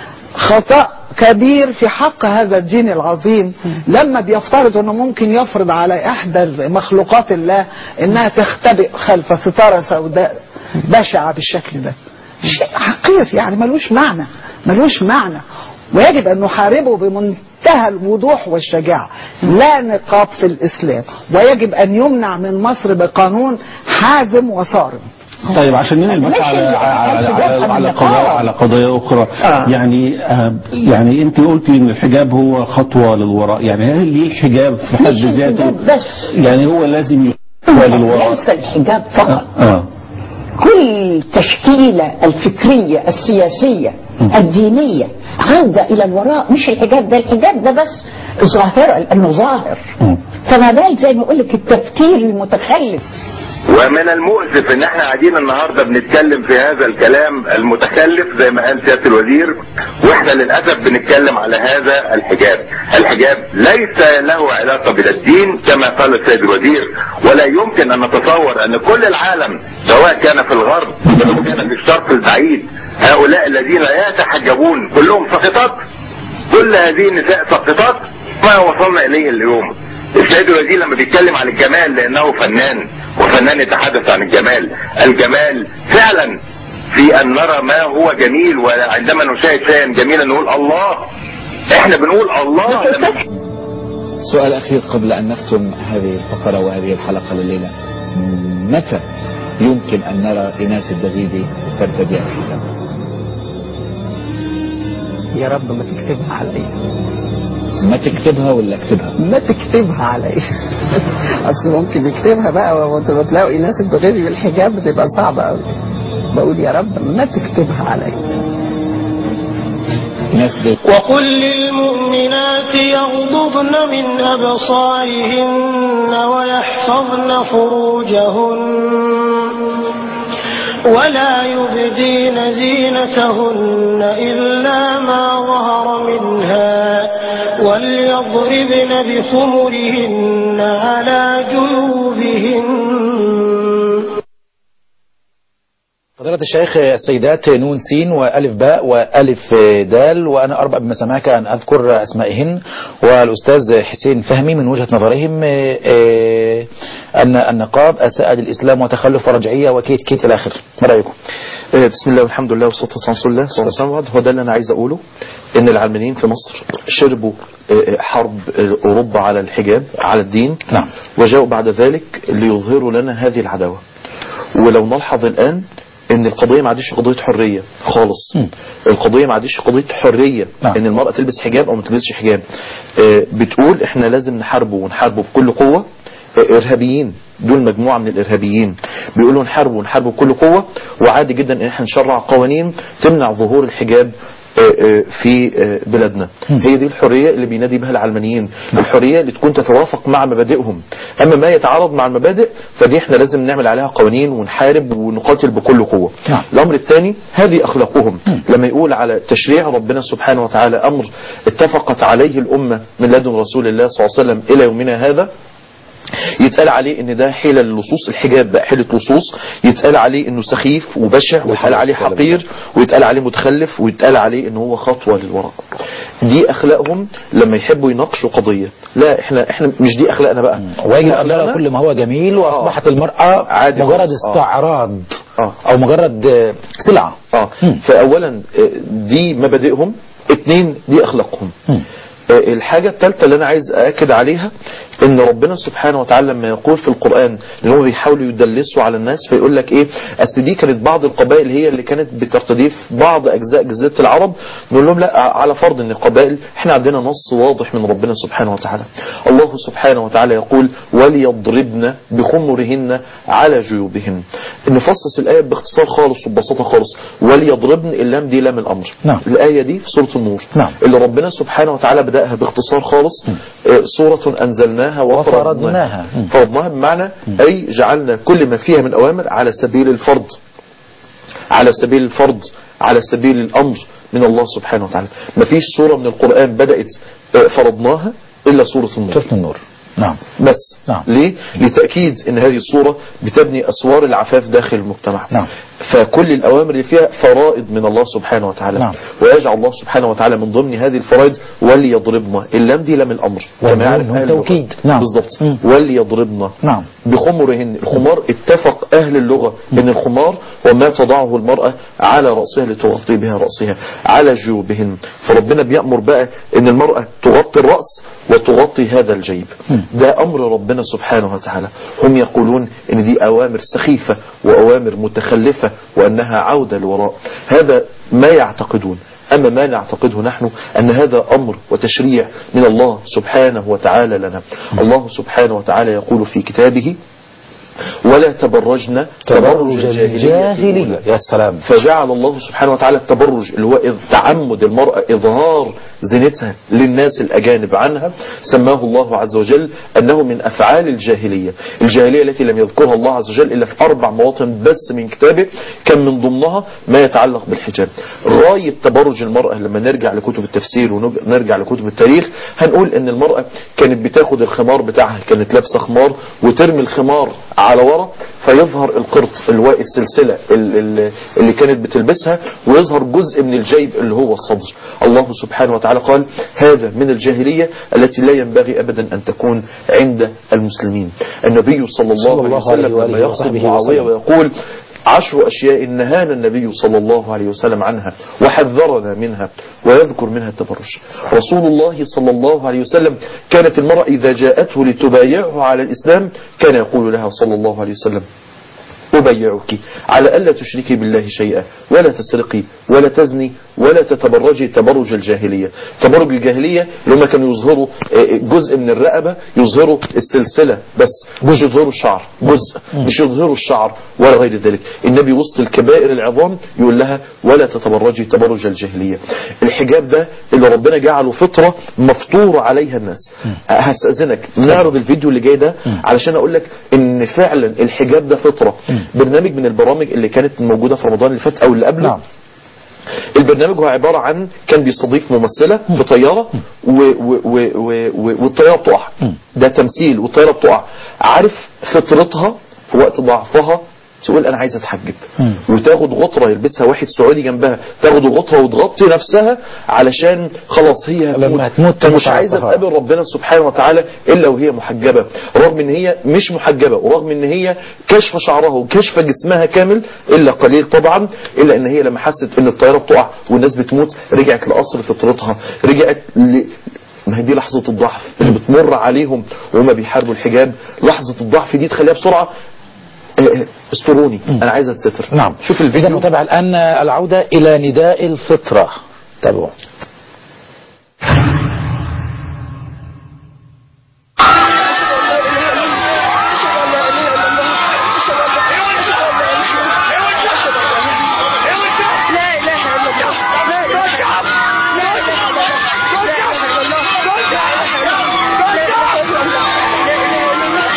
خطأ كبير في حق هذا الدين العظيم لما بيفترض انه ممكن يفرض على احدى مخلوقات الله انها تختبئ خلف ستارة سوداء بشعة بالشكل ده شيء حقير يعني ملوش معنى ملوش معنى ويجب ان نحاربه بمنتهى الوضوح والشجاعة لا نقاب في الاسلام ويجب ان يمنع من مصر بقانون حازم وصارم طيب عشان ننقل بس ماشي، على اللي على قال على, حجاب على النقاب. قضايا على قضايا اخرى آه. يعني آه يعني انت قلتي ان الحجاب هو خطوه للوراء يعني هل ليه الحجاب في حد مش ذاته الحجاب بس. يعني هو لازم خطوه للوراء ليس الحجاب فقط اه كل التشكيلة الفكرية السياسية الدينية عودة إلى الوراء مش الحجاب ده الحجاب ده بس ظاهرة لأنه ظاهر مم. فما بال زي ما أقول لك التفكير المتخلف ومن المؤسف ان احنا قاعدين النهارده بنتكلم في هذا الكلام المتخلف زي ما قال سياده الوزير واحنا للاسف بنتكلم على هذا الحجاب الحجاب ليس له علاقه بالدين كما قال السيد الوزير ولا يمكن ان نتصور ان كل العالم سواء كان في الغرب او كان في الشرق البعيد هؤلاء الذين لا يتحجبون كلهم ساقطات كل هذه النساء ساقطات ما وصلنا اليه اليوم السيد الوزير لما بيتكلم عن الجمال لانه فنان وفنان يتحدث عن الجمال الجمال فعلا في ان نرى ما هو جميل وعندما نشاهد شيئا جميلا نقول الله احنا بنقول الله لما سؤال أخير قبل أن نختم هذه الفقرة وهذه الحلقة لليلة متى يمكن أن نرى إيناس الدغيدي ترتدي الحزام يا رب ما تكتبها عليا ما تكتبها ولا اكتبها ما تكتبها عليا اصل ممكن يكتبها بقى وتبقى تلاقوا ناس الدغيري بالحجاب بتبقى صعبه قوي بقول يا رب ما تكتبها عليا إيناس دي وقل للمؤمنات يغضضن من أبصارهن ويحفظن فروجهن ولا يبدين زينتهن إلا ما ظهر منها ولا وليضربن بخمرهن على جيوبهن فضيلة الشيخ السيدات نون سين وألف باء وألف دال وأنا أربأ بما سمعك أن أذكر أسمائهن والأستاذ حسين فهمي من وجهة نظرهم آه، آه، أن النقاب أساء للإسلام وتخلف ورجعية وكيت كيت إلى آخر ما رأيكم؟ آه، بسم الله والحمد لله والصلاة والسلام على رسول الله صلى الله عليه وسلم هو ده اللي أنا عايز أقوله إن العلمانيين في مصر شربوا آه، آه، حرب آه، أوروبا على الحجاب على الدين نعم. وجاءوا بعد ذلك ليظهروا لنا هذه العداوة ولو نلحظ الآن ان القضية ما عادش قضية حرية خالص مم. القضية ما عادش قضية حرية نعم. ان المرأة تلبس حجاب او ما تلبسش حجاب آه، بتقول احنا لازم نحاربه ونحاربه بكل قوة آه، ارهابيين دول مجموعة من الارهابيين بيقولوا نحاربه ونحاربه بكل قوة وعادي جدا ان احنا نشرع قوانين تمنع ظهور الحجاب آه، آه، في آه، بلادنا هي دي الحرية اللي بينادي بها العلمانيين الحرية اللي تكون تتوافق مع مبادئهم أما ما يتعارض مع المبادئ فدي احنا لازم نعمل عليها قوانين ونحارب ونقاتل بكل قوة نعم. الأمر الثاني هذه أخلاقهم لما يقول على تشريع ربنا سبحانه وتعالى أمر اتفقت عليه الأمة من لدن رسول الله صلى الله عليه وسلم إلى يومنا هذا يتقال عليه ان ده حيلة للصوص الحجاب بقى حيلة لصوص يتقال عليه انه سخيف وبشع ويتقال عليه حقير ويتقال عليه متخلف ويتقال عليه ان هو خطوة للوراء دي اخلاقهم لما يحبوا يناقشوا قضية لا احنا احنا مش دي اخلاقنا بقى ويجب إحنا أن نرى أخلاقنا- كل ما هو جميل وأصبحت المرأة عادي مجرد خالص. آه. استعراض آه. أو مجرد آه، سلعة اه مم. فاولا آه، دي مبادئهم اتنين دي اخلاقهم مم. آه، الحاجة الثالثة اللي انا عايز اكد عليها ان ربنا سبحانه وتعالى لما يقول في القرآن ان هم بيحاولوا يدلسوا على الناس فيقول لك ايه اصل دي كانت بعض القبائل هي اللي كانت بتستضيف بعض اجزاء جزيرة العرب نقول لهم لا على فرض ان القبائل احنا عندنا نص واضح من ربنا سبحانه وتعالى الله سبحانه وتعالى يقول وليضربن بخمرهن على جيوبهن نفصص الآية باختصار خالص وببساطة خالص وليضربن اللام دي لام الأمر نعم. الآية دي في سورة النور نعم. اللي ربنا سبحانه وتعالى بدأها باختصار خالص آه، سورة أنزلناها وفرضناها. وفرضناها مم. فرضناها بمعنى أي جعلنا كل ما فيها من أوامر على سبيل الفرض على سبيل الفرض على سبيل الأمر من الله سبحانه وتعالى ما فيش سورة من القرآن بدأت آه، فرضناها إلا سورة النور سورة النور نعم بس نعم. ليه؟ لتأكيد ان هذه الصورة بتبني اسوار العفاف داخل المجتمع نعم. فكل الاوامر اللي فيها فرائض من الله سبحانه وتعالى نعم. ويجعل الله سبحانه وتعالى من ضمن هذه الفرائض وليضربنا اللام دي لام الامر والنون يعرف هو أهل اللغة. توكيد. نعم. بالظبط مم. وليضربنا نعم. بخمرهن الخمار اتفق اهل اللغة ان الخمار وما تضعه المرأة على رأسها لتغطي بها رأسها على جيوبهن فربنا بيأمر بقى ان المرأة تغطي الرأس وتغطي هذا الجيب ده امر ربنا سبحانه وتعالى هم يقولون ان دي اوامر سخيفة واوامر متخلفة وانها عودة لوراء هذا ما يعتقدون أما ما نعتقده نحن أن هذا أمر وتشريع من الله سبحانه وتعالى لنا الله سبحانه وتعالى يقول في كتابه ولا تبرجن تبرج الجاهلية يا سلام فجعل الله سبحانه وتعالى التبرج اللي هو إذ تعمد المرأة إظهار زينتها للناس الأجانب عنها سماه الله عز وجل أنه من أفعال الجاهلية الجاهلية التي لم يذكرها الله عز وجل إلا في أربع مواطن بس من كتابه كان من ضمنها ما يتعلق بالحجاب غاية تبرج المرأة لما نرجع لكتب التفسير ونرجع لكتب التاريخ هنقول أن المرأة كانت بتاخد الخمار بتاعها كانت لابسة خمار وترمي الخمار على ورا فيظهر القرط اللي هو السلسلة ال- ال- اللي كانت بتلبسها ويظهر جزء من الجيب اللي هو الصدر الله سبحانه وتعالى قال هذا من الجاهلية التي لا ينبغي أبدا أن تكون عند المسلمين النبي صلى الله, صلى عليه الله عليه وسلم وآله لما يخطب وصحبه معاوية وسلم. ويقول عشر أشياء نهانا النبي صلى الله عليه وسلم عنها وحذرنا منها ويذكر منها التبرج رسول الله صلى الله عليه وسلم كانت المرأة إذا جاءته لتبايعه على الإسلام كان يقول لها صلى الله عليه وسلم أبيعك على ألا تشركي بالله شيئا ولا تسرقي ولا تزني ولا تتبرجي تبرج الجاهلية تبرج الجاهلية اللي هم كانوا يظهروا آه، جزء من الرقبة يظهروا السلسلة بس مش يظهروا الشعر جزء مش يظهروا الشعر ولا غير ذلك النبي وسط الكبائر العظام يقول لها ولا تتبرجي تبرج الجاهلية الحجاب ده اللي ربنا جعله فطرة مفطور عليها الناس هستأذنك نعرض الفيديو اللي جاي ده علشان اقول لك ان فعلا الحجاب ده فطرة برنامج من البرامج اللي كانت موجودة في رمضان اللي فات او اللي قبله نعم. البرنامج هو عباره عن كان بيستضيف ممثله في طياره و و و و و والطياره بتقع ده تمثيل والطياره بتقع عارف فطرتها في وقت ضعفها تقول انا عايزه اتحجب وتاخد غطره يلبسها واحد سعودي جنبها تاخد الغطره وتغطي نفسها علشان خلاص هي لما هتموت فمش تموت على عايزه الطهارة. تقابل ربنا سبحانه وتعالى الا وهي محجبه رغم ان هي مش محجبه ورغم ان هي كشف شعرها وكشف جسمها كامل الا قليل طبعا الا ان هي لما حست ان الطياره بتقع والناس بتموت رجعت لاصل فطرتها رجعت ل... ما هي دي لحظة الضعف اللي بتمر عليهم وهما بيحاربوا الحجاب لحظة الضعف دي تخليها بسرعة آه، آه، استروني انا عايز اتستر نعم شوف إذا الفيديو نتابع الآن العودة إلى نداء الفطرة تابعوا لا اله الا الله لا اله الا الله لا اله الا الله لا اله الا الله لا اله الا الله لا اله الا الله لا اله الا الله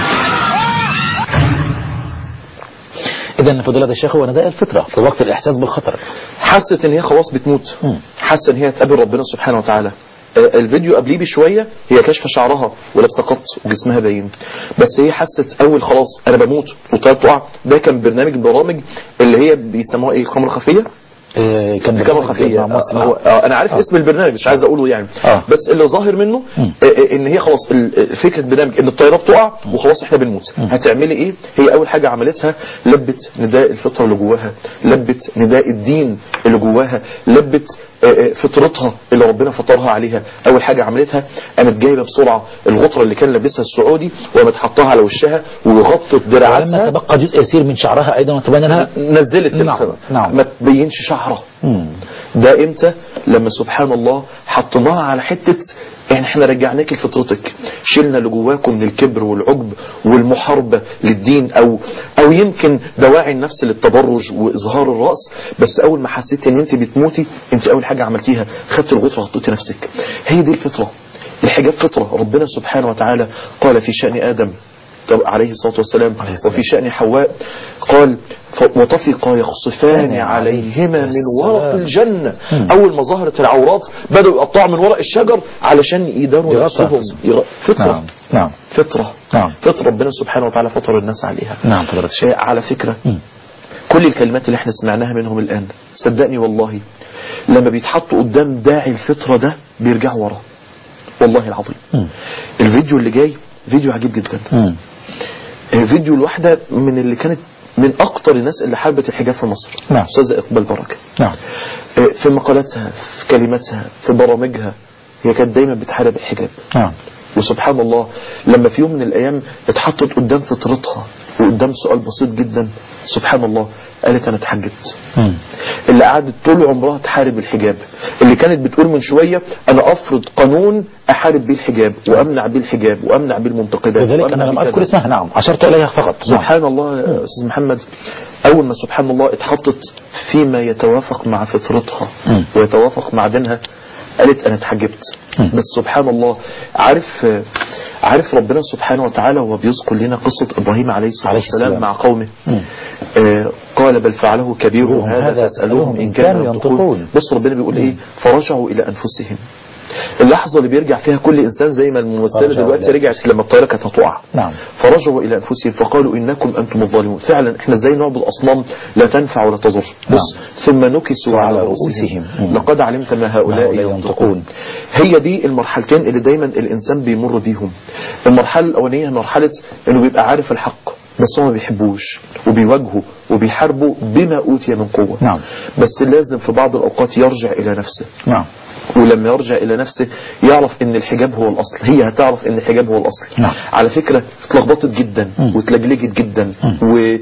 إذا فضيلة الشيخ هو نداء الفطرة في وقت الإحساس بالخطر حست ان هي خلاص بتموت مم. حاسه ان هي تقابل ربنا سبحانه وتعالى آه، الفيديو قبليه بشويه هي كاشفه شعرها ولابسه قط وجسمها باين بس هي حست اول خلاص انا بموت وطيارة تقع ده كان برنامج برامج اللي هي بيسموها ايه القمر الخفيه إيه، كان الكاميرا برنامج الخفيه مع مصر. آه، هو- آه، انا عارف اسم البرنامج مش عايز اقوله يعني آه. بس اللي ظاهر منه مم. آه، آه، ان هي خلاص ال- فكره البرنامج ان الطياره بتقع وخلاص احنا بنموت هتعملي ايه هي اول حاجه عملتها لبت نداء الفطره اللي جواها لبت نداء الدين اللي جواها لبت آه، آه، فطرتها اللي ربنا فطرها عليها اول حاجه عملتها قامت جايبه بسرعه الغطره اللي كان لابسها السعودي وقامت حطها على وشها وغطت ولما دراعاتها تبقى جزء يسير من شعرها أيضا وتبين لها نزلت نعم، الخ- نعم. ما تبينش شعرها مم. ده امتى لما سبحان الله حطيناها على حتة يعني احنا رجعناك لفطرتك شلنا اللي جواكم من الكبر والعجب والمحاربة للدين او او يمكن دواعي النفس للتبرج واظهار الرأس بس اول ما حسيت ان انت بتموتي انت اول حاجة عملتيها خدت الغطرة غطيتي نفسك هي دي الفطرة الحجاب فطرة ربنا سبحانه وتعالى قال في شأن آدم طب عليه الصلاة والسلام عليه السلام. وفي شأن حواء قال ف- وطفقا يخصفان عليهما من ورق الجنة أول ما ظهرت العورات بدأوا يقطعوا من ورق الشجر علشان يداروا يغطى نفسهم نفسهم. يغ- فطرة نعم نعم فطرة نعم. فطرة ربنا سبحانه وتعالى فطر الناس عليها نعم فضيلة الشيخ شيء على فكرة مم. كل الكلمات اللي احنا سمعناها منهم الآن صدقني والله لما بيتحطوا قدام داعي الفطرة ده بيرجعوا ورا والله العظيم مم. الفيديو اللي جاي فيديو عجيب جدا مم. فيديو الواحدة من اللي كانت من أكتر الناس اللي حاربت الحجاب في مصر نعم. أستاذة إقبال بركة نعم في مقالاتها في كلماتها في برامجها هي كانت دايما بتحارب الحجاب نعم وسبحان الله لما في يوم من الأيام اتحطت قدام فطرتها وقدام سؤال بسيط جدا سبحان الله قالت أنا اتحجبت مم. اللي قعدت طول عمرها تحارب الحجاب اللي كانت بتقول من شوية أنا أفرض قانون أحارب بيه الحجاب وأمنع بيه الحجاب وأمنع بيه المنتقبات لذلك وأمنع أنا لم بيه أذكر كذا. اسمها نعم أشرت إليها فقط نعم. سبحان الله يا أستاذ محمد أول ما سبحان الله اتحطت فيما يتوافق مع فطرتها مم. ويتوافق مع دينها قالت أنا اتحجبت مم. بس سبحان الله عارف عارف ربنا سبحانه وتعالى وهو بيذكر لنا قصة إبراهيم عليه الصلاة عليه والسلام السلام. مع قومه مم. آه قال بل فعله كبيرهم هذا هذا فاسألوهم إن كانوا ينطقون بص ربنا بيقول إيه فرجعوا إلى أنفسهم اللحظة اللي بيرجع فيها كل إنسان زي ما الممثلة فرجعوا دلوقتي إلى رجعت لما الطيارة كانت هتقع نعم فرجعوا إلى أنفسهم فقالوا إنكم أنتم الظالمون فعلا إحنا إزاي نعبد أصنام لا تنفع ولا تضر بص ثم نكسوا وعلى على رؤوسهم. رؤوسهم لقد علمت ما هؤلاء ما هؤلاء ينطقون هي دي المرحلتين اللي دايما الإنسان بيمر بيهم المرحلة الأولانية مرحلة إنه بيبقى عارف الحق بس هو ما بيحبوش وبيواجهه وبيحاربه بما أوتي من قوة نعم. بس لازم في بعض الأوقات يرجع إلى نفسه نعم ولما يرجع إلى نفسه يعرف ان الحجاب هو الأصل هي هتعرف ان الحجاب هو الأصل نعم. على فكرة اتلخبطت جدا مم. واتلجلجت جدا مم. و...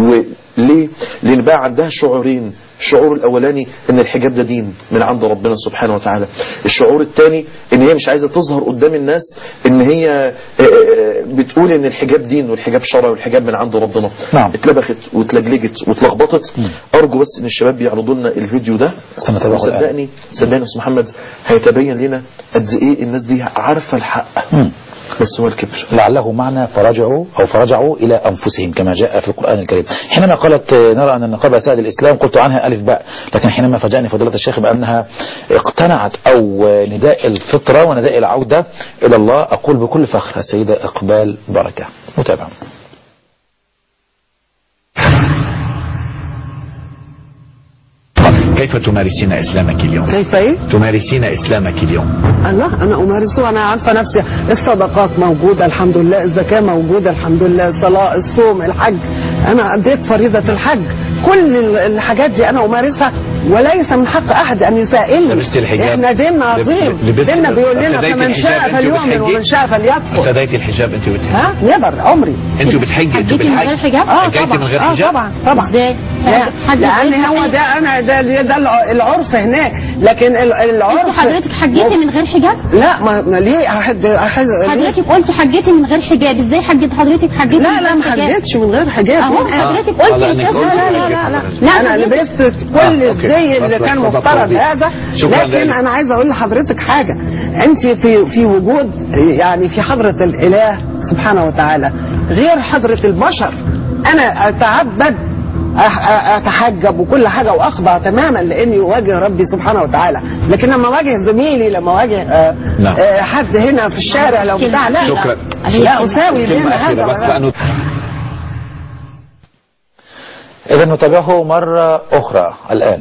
وليه لان بقى عندها شعورين الشعور الاولاني ان الحجاب ده دين من عند ربنا سبحانه وتعالى الشعور الثاني ان هي مش عايزه تظهر قدام الناس ان هي آه، آه، بتقول ان الحجاب دين والحجاب شرعي والحجاب من عند ربنا نعم. اتلبخت واتلجلجت واتلخبطت ارجو بس ان الشباب يعرضوا لنا الفيديو ده سنتابعه الآن. صدقني صدقني يا استاذ محمد هيتبين لنا قد ايه الناس دي عارفه الحق مم. بس هو الكبر لعله معنى فرجعوا أو فرجعوا إلى أنفسهم كما جاء في القرآن الكريم حينما قالت آه، نرى أن النقابة سائد الإسلام قلت عنها ألف باء لكن حينما فاجأني فضيلة الشيخ بأنها اقتنعت أو آه، نداء الفطرة ونداء العودة إلى الله أقول بكل فخر السيدة إقبال بركة متابعة كيف تمارسين إسلامك اليوم؟ كيف ايه؟ تمارسين إسلامك اليوم الله انا امارسه انا عارفه نفسي الصدقات موجوده الحمد لله الزكاه موجوده الحمد لله الصلاه الصوم الحج انا اديت فريضه الحج كل ال- الحاجات دي انا امارسها وليس من حق احد ان يسائلني لبست الحجاب؟ احنا ديننا عظيم لبست- ديننا بيقول لنا ابتديت فمن الحجاب شاء أنت فليؤمن وبتحجي؟ ومن شاء فليكفر ابتديت الحجاب أنت بتحجي ها نيفر عمري أنت بتحجي أنت حجيتي من غير بتحجي حجاب؟ اه حجيتي طبعا من غير اه حجاب؟ طبعا طبعا ازاي؟ لا حد لان غير هو حجاب؟ ده انا ده ده, ده الع- العرف هناك لكن ال- العرف انت حضرتك حجيتي من غير حجاب؟ لا ما, ما ليه أحد أحد ليه؟ حضرتك قلت حجيتي من غير حجاب ازاي حجت حضرتك حجيتي لا من لا غير ما حجاب؟ حجتش من غير حجاب اهو لا. حضرتك آه، قلت لأنك يا استاذ قلت لا من لا غير لا لا حجاب. لا انا حضرتك- لبست آه، كل أوكي. الزي اللي بس كان تفضل مفترض تفضل. هذا شكراً لكن لك. انا عايزه اقول لحضرتك حاجه انت في في وجود يعني في حضره الاله سبحانه وتعالى غير حضره البشر انا اتعبد أح- أ- اتحجب وكل حاجه واخضع تماما لاني اواجه ربي سبحانه وتعالى لكن لما اواجه زميلي لما اواجه آه، نعم. آه، حد هنا في الشارع لو بتاع لا شكراً. لا اساوي بين كلمة أخيرة هذا بس وهذا. لأنه إذا نتابعه مرة أخرى الآن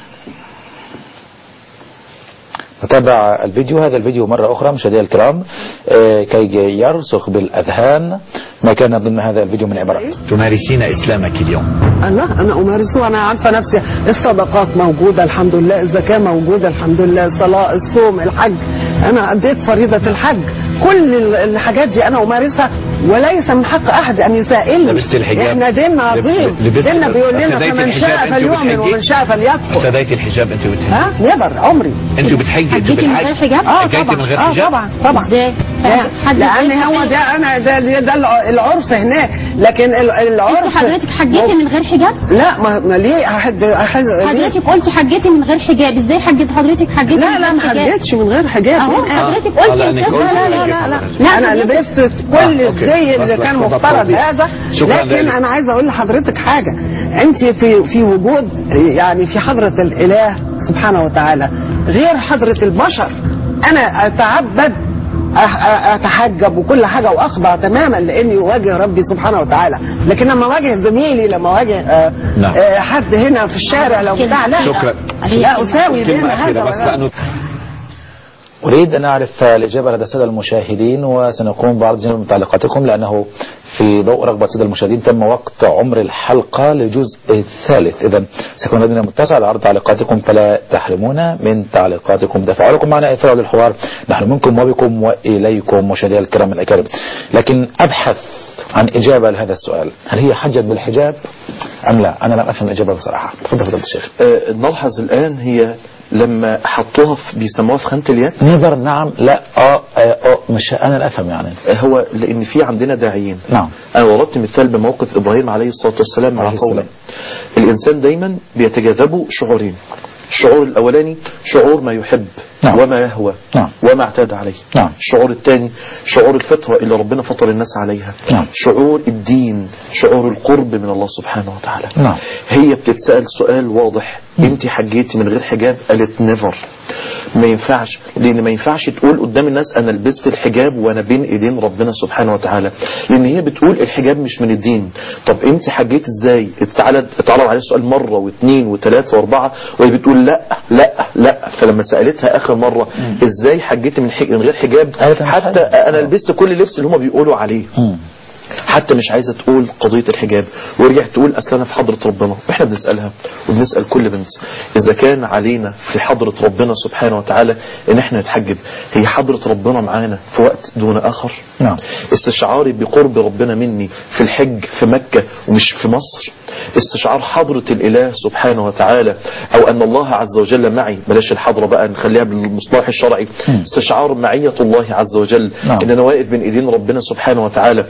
نتابع الفيديو هذا الفيديو مرة أخرى مشاهدينا الكرام آه، كي يرسخ بالأذهان ما كان ضمن هذا الفيديو من عبارات تمارسين إسلامك اليوم الله انا امارسه انا عارفه نفسي الصدقات موجوده الحمد لله الزكاه موجوده الحمد لله الصلاه الصوم الحج انا اديت فريضه الحج كل ال- الحاجات دي انا امارسها وليس من حق احد ان يسائلني لبست الحجاب؟ احنا ديننا عظيم لبست- ديننا بيقول لنا ابتديت فمن الحجاب شاء أنت فليؤمن وبتحجي؟ ومن شاء فليكفر ابتديت الحجاب أنت بتحجي ها نيفر عمري أنت بتحجي أنت حجيتي من غير بتحجي حجاب؟ اه حجيتي طبعا من غير اه حجاب؟ طبعا طبعا ازاي؟ لا، حد لان غير هو حجاب؟ ده انا ده ده, ده الع- العرف هناك لكن ال- العرف انت حضرتك حجيتي من غير حجاب؟ لا ما, ما ليه أحد أحد ليه؟ حضرتك قلت حجيتي من غير حجاب ازاي حجت حضرتك حجيتي لا من لا غير ما حجاب؟ حجتش من غير حجاب اهو لا. حضرتك آه، قلت يا لأنك استاذ قلت لا لا من لا لا غير لا انا حضرتك- لبست كل آه، أوكي. الزي بس اللي بس كان تفضل مفترض تفضل. هذا شكراً لكن لك. انا عايزه اقول لحضرتك حاجه انت في في وجود يعني في حضره الاله سبحانه وتعالى غير حضره البشر انا اتعبد أح- أ- اتحجب وكل حاجه واخضع تماما لاني اواجه ربي سبحانه وتعالى لكن لما اواجه زميلي لما اواجه آه، نعم. آه، حد هنا في الشارع لو بتاع لا شكراً. لا اساوي بين كلمة أخيرة هذا بس وهذا. لأنه أريد أن أعرف الإجابة لدى السادة المشاهدين وسنقوم بعرض جميع متعلقاتكم لأنه في ضوء رغبة السادة المشاهدين تم وقت عمر الحلقة للجزء الثالث إذا سيكون لدينا متسع لعرض تعليقاتكم فلا تحرمونا من تعليقاتكم تفاعلكم معنا إثراء للحوار نحن منكم وبكم وإليكم مشاهدينا الكرام الأكارم لكن أبحث عن إجابة لهذا السؤال هل هي حجت بالحجاب أم لا أنا لم أفهم الإجابة بصراحة تفضل فضيلة الشيخ آه، نلحظ الآن هي لما حطوها في بيسموها في خانة اليد نظر نعم لا آه آه, آه مش أنا لا أفهم يعني آه، هو لأن في عندنا داعيين نعم أنا ضربت مثال بموقف إبراهيم عليه الصلاة والسلام مع عليه قومه السلام. الإنسان دايما بيتجاذبه شعورين الشعور الأولاني شعور ما يحب نعم. وما يهوى نعم. وما اعتاد عليه نعم. الشعور الثاني شعور الفطرة اللي ربنا فطر الناس عليها نعم. شعور الدين شعور القرب من الله سبحانه وتعالى نعم. هي بتتسأل سؤال واضح انت حجيتي من غير حجاب قالت نيفر ما ينفعش لان ما ينفعش تقول قدام الناس انا لبست الحجاب وانا بين ايدين ربنا سبحانه وتعالى لان هي بتقول الحجاب مش من الدين طب انت حجيت ازاي اتعرض اتعرض عليه السؤال مره واثنين وثلاثه واربعه وهي بتقول لا لا لا فلما سالتها اخر مره ازاي حجيتي من, حج... من غير حجاب قالت أنا مش حتى حاجة. انا لبست كل اللبس اللي هم بيقولوا عليه مم. حتى مش عايزه تقول قضيه الحجاب ورجعت تقول اصل انا في حضره ربنا واحنا بنسالها وبنسال كل بنت اذا كان علينا في حضره ربنا سبحانه وتعالى ان احنا نتحجب هي حضره ربنا معانا في وقت دون اخر نعم استشعاري بقرب ربنا مني في الحج في مكة ومش في مصر استشعار حضرة الإله سبحانه وتعالى أو أن الله عز وجل معي بلاش الحضرة بقى نخليها بالمصطلح الشرعي استشعار معية الله عز وجل نعم. إن أنا واقف بين إيدين ربنا سبحانه وتعالى دي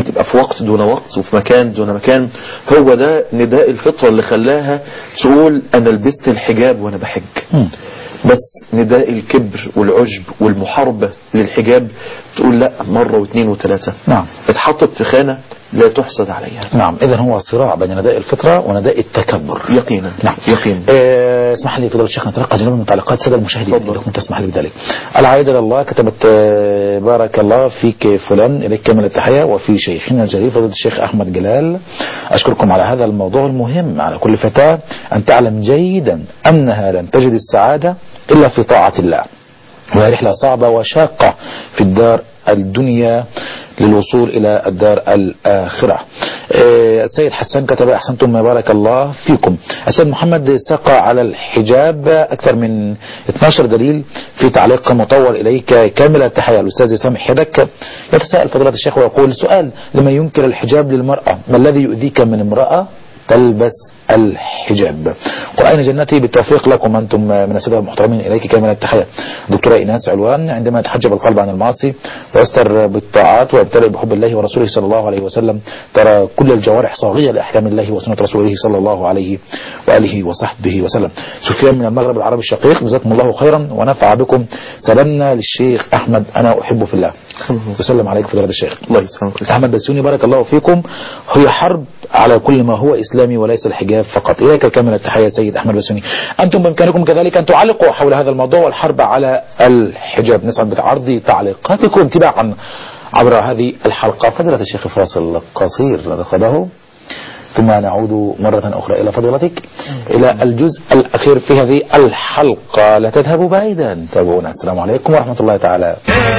تبقى في وقت دون وقت وفي مكان دون مكان هو ده نداء الفطرة اللي خلاها تقول انا لبست الحجاب وانا بحج بس نداء الكبر والعجب والمحاربة للحجاب تقول لا مرة واثنين وثلاثة نعم اتحطت في خانة لا تحسد عليها نعم إذا هو صراع بين نداء الفطرة ونداء التكبر يقينا نعم يقينا آه، اسمح لي فضيلة الشيخ نتلقى جنوب من تعليقات سادة المشاهدين إذا كنت تسمح لي بذلك العائدة لله كتبت آه، بارك الله فيك فلان إليك كامل التحية وفي شيخنا الجليل فضيلة الشيخ أحمد جلال أشكركم على هذا الموضوع المهم على كل فتاة أن تعلم جيدا أنها لن تجد السعادة إلا في طاعة الله وهي رحلة صعبة وشاقة في الدار الدنيا للوصول إلى الدار الآخرة آه، السيد حسان كتب أحسنتم بارك الله فيكم السيد محمد ساق على الحجاب أكثر من 12 دليل في تعليق مطول إليك كامل التحية الأستاذ سامح حدك يتساءل فضيلة الشيخ ويقول سؤال لما ينكر الحجاب للمرأة ما الذي يؤذيك من امرأة تلبس الحجاب قرآن جنتي بالتوفيق لكم أنتم من السادة المحترمين إليك كامل التحية دكتورة إيناس علوان عندما يتحجب القلب عن المعاصي ويستر بالطاعات ويبتلئ بحب الله ورسوله صلى الله عليه وسلم ترى كل الجوارح صاغية لأحكام الله وسنة رسوله صلى الله عليه وآله وصحبه وسلم سفيان من المغرب العربي الشقيق جزاكم الله خيرا ونفع بكم سلامنا للشيخ أحمد أنا أحبه في الله وسلم عليكم فضيلة الشيخ الله يسلمك أحمد بسيوني بارك الله فيكم هي حرب على كل ما هو إسلامي وليس الحجاب فقط إليك كامل التحية سيد أحمد بسيوني أنتم بإمكانكم كذلك أن تعلقوا حول هذا الموضوع والحرب على الحجاب نسعد بعرض تعليقاتكم تباعا عبر هذه الحلقة فضيلة الشيخ فاصل قصير نتخذه ثم نعود مرة أخرى إلى فضيلتك إلى الجزء الأخير في هذه الحلقة لا تذهبوا بعيدا تابعونا السلام عليكم ورحمة الله تعالى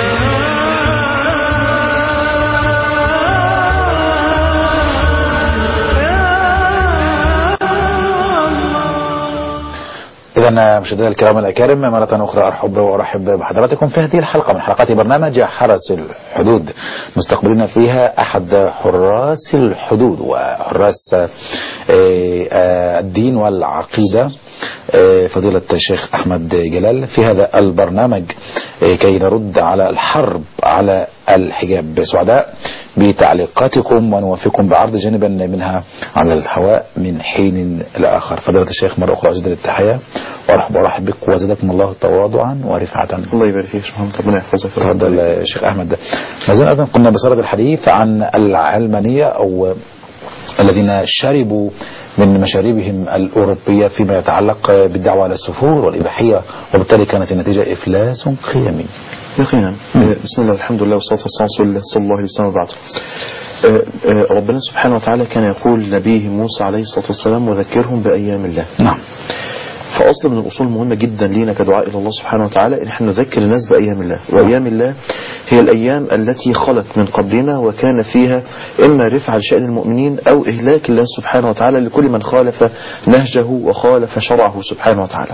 إذا مشاهدينا الكرام الأكارم مرة أخرى أرحب وأرحب بحضراتكم في هذه الحلقة من حلقات برنامج حرس الحدود مستقبلين فيها أحد حراس الحدود وحراس آه، آه، الدين والعقيدة آه، فضيلة الشيخ أحمد جلال في هذا البرنامج آه، كي نرد على الحرب على الحجاب سعداء بتعليقاتكم ونوافقكم بعرض جانبا منها على الهواء من حين لآخر فضيلة الشيخ مرة أخرى أجدد التحية وأرحب وأرحب بك وزدكم الله تواضعا ورفعة الله يبارك فيك يا شيخ محمد ربنا يحفظك تفضل الشيخ أحمد ما زلنا أيضا كنا بصدد الحديث عن العلمانية أو الذين شربوا من مشاربهم الأوروبية فيما يتعلق بالدعوة على السفور والإباحية وبالتالي كانت النتيجة إفلاس قيمي يقينا بسم الله والحمد لله والصلاة والسلام على رسول الله صلى الله عليه وسلم وبعد آه، آه، ربنا سبحانه وتعالى كان يقول لنبيه موسى عليه الصلاة والسلام وذكرهم بأيام الله نعم فأصل من الأصول المهمة جدا لينا كدعاء إلى الله سبحانه وتعالى إن احنا نذكر الناس بأيام الله وأيام الله هي الأيام التي خلت من قبلنا وكان فيها إما رفع لشأن المؤمنين أو إهلاك الله سبحانه وتعالى لكل من خالف نهجه وخالف شرعه سبحانه وتعالى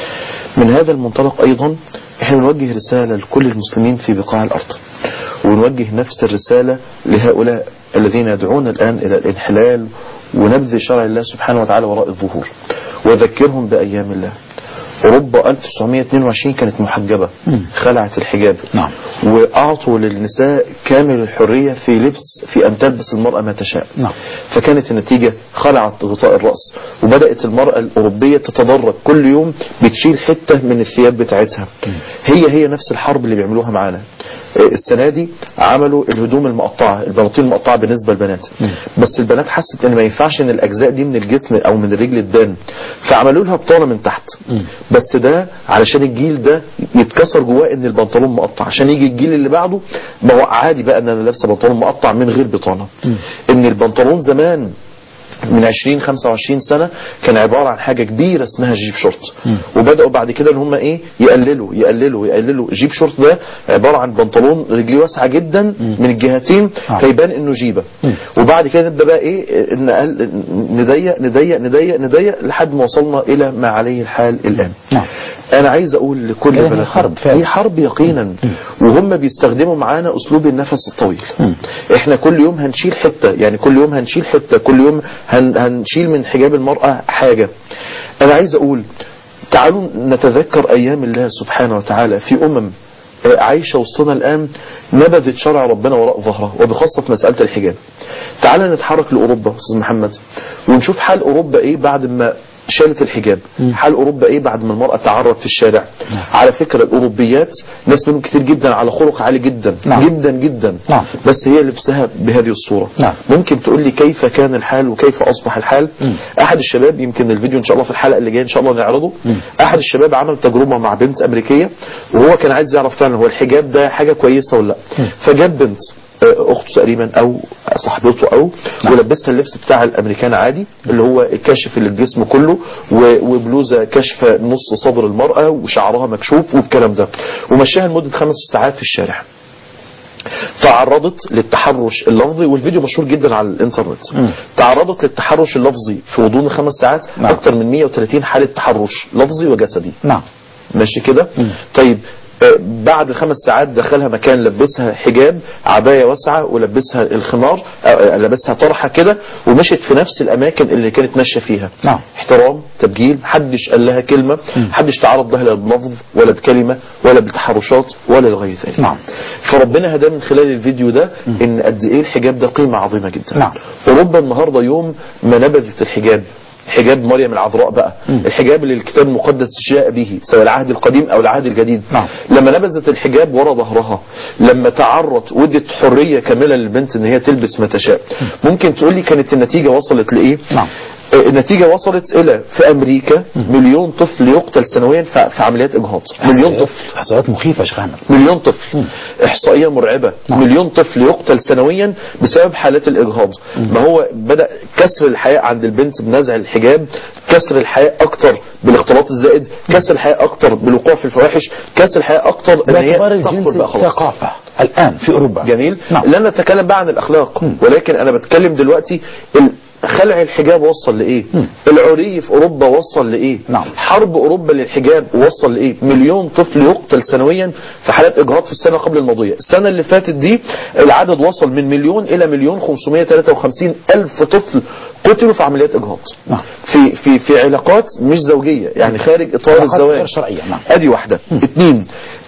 من هذا المنطلق أيضا احنا بنوجه رسالة لكل المسلمين في بقاع الأرض ونوجه نفس الرسالة لهؤلاء الذين يدعون الآن إلى الانحلال ونبذ شرع الله سبحانه وتعالى وراء الظهور وذكرهم بأيام الله أوروبا 1922 كانت محجبة خلعت الحجاب نعم. وأعطوا للنساء كامل الحرية في لبس في أن تلبس المرأة ما تشاء نعم. فكانت النتيجة خلعت غطاء الرأس وبدأت المرأة الأوروبية تتدرج كل يوم بتشيل حتة من الثياب بتاعتها هي هي نفس الحرب اللي بيعملوها معانا السنة دي عملوا الهدوم المقطعة البناطيل المقطعة بالنسبة للبنات بس البنات حست ان ما ينفعش ان الاجزاء دي من الجسم او من الرجل تبان فعملوا لها بطانة من تحت بس ده علشان الجيل ده يتكسر جواه ان البنطلون مقطع عشان يجي الجيل اللي بعده ما هو عادي بقى ان انا لابسه بنطلون مقطع من غير بطانة ان البنطلون زمان من 20 25 سنة كان عبارة عن حاجة كبيرة اسمها جيب شورت وبدأوا بعد كده ان هم ايه يقللوا يقللوا يقللوا جيب شورت ده عبارة عن بنطلون رجليه واسعة جدا من الجهتين آه. فيبان انه جيبة وبعد كده نبدأ بقى ايه نقل نضيق نضيق نضيق نضيق لحد ما وصلنا الى ما عليه الحال الان نعم. انا عايز اقول لكل إذن هي بلد حرب فعلا. هي حرب يقينا وهم بيستخدموا معانا اسلوب النفس الطويل احنا كل يوم هنشيل حتة يعني كل يوم هنشيل حتة كل يوم هن هنشيل من حجاب المرأة حاجة انا عايز اقول تعالوا نتذكر ايام الله سبحانه وتعالى في امم آه، عايشة وسطنا الآن نبذت شرع ربنا وراء ظهرها وبخاصة في مسألة الحجاب تعال نتحرك لأوروبا أستاذ محمد ونشوف حال أوروبا إيه بعد ما شالت الحجاب حال أوروبا إيه بعد ما المرأة تعرض في الشارع على فكرة الأوروبيات ناس منهم كتير جدا على خلق عالي جدا نعم. جدا جدا نعم. بس هي لبسها بهذه الصورة نعم. ممكن تقول لي كيف كان الحال وكيف أصبح الحال أحد الشباب يمكن الفيديو إن شاء الله في الحلقة اللي جاية إن شاء الله نعرضه أحد الشباب عمل تجربة مع بنت أمريكية وهو كان عايز يعرف فعلا هو الحجاب ده حاجة كويسة ولا لا فجاب بنت آه، اخته تقريبا او صاحبته او ولبسها اللبس بتاع الامريكان عادي اللي هو كاشف الجسم كله و- وبلوزه كاشفه نص صدر المراه وشعرها مكشوف والكلام ده ومشاها لمده خمس ساعات في الشارع تعرضت للتحرش اللفظي والفيديو مشهور جدا على الانترنت تعرضت للتحرش اللفظي في غضون خمس ساعات نعم. اكثر من 130 حاله تحرش لفظي وجسدي نعم ماشي كده طيب آه، بعد خمس ساعات دخلها مكان لبسها حجاب عباية واسعة ولبسها الخمار آه، آه، لبسها طرحة كده ومشت في نفس الأماكن اللي كانت ماشية فيها نعم. احترام تبجيل محدش قال لها كلمة محدش تعرض لها لا بلفظ ولا بكلمة ولا بتحرشات ولا لغير ذلك نعم. فربنا هداه من خلال الفيديو ده ان قد ايه الحجاب ده قيمة عظيمة جدا نعم. اوروبا النهاردة يوم ما نبذت الحجاب حجاب مريم العذراء بقى الحجاب اللي الكتاب المقدس جاء به سواء العهد القديم او العهد الجديد نعم. لما نبذت الحجاب ورا ظهرها لما تعرت ودت حرية كاملة للبنت ان هي تلبس ما تشاء ممكن تقول لي كانت النتيجة وصلت لايه نعم. آه، النتيجة وصلت الى في امريكا مليون طفل يقتل سنويا في في عمليات اجهاض مليون طفل احصائيات مخيفة يا شيخ احمد مليون طفل احصائيه مرعبه نعم. مليون طفل يقتل سنويا بسبب حالات الاجهاض ما هو بدا كسر الحياه عند البنت بنزع الحجاب كسر الحياه اكتر بالاختلاط الزائد كسر الحياه اكتر بالوقوع في الفواحش كسر الحياه اكتر ان باعتبار هي تكفر الجنس بقى خلاص ثقافة الآن في أوروبا جميل نعم. لا نتكلم بقى عن الاخلاق ولكن انا بتكلم دلوقتي ال- خلع الحجاب وصل لايه العري في اوروبا وصل لايه نعم. حرب اوروبا للحجاب وصل لايه مليون طفل يقتل سنويا في حالات اجهاض في السنه قبل الماضيه السنه اللي فاتت دي العدد وصل من مليون الى مليون 553 الف طفل قتلوا في عمليات اجهاض نعم. في في في علاقات مش زوجيه يعني خارج اطار علاقات الزواج غير شرعية، نعم. ادي واحده اثنين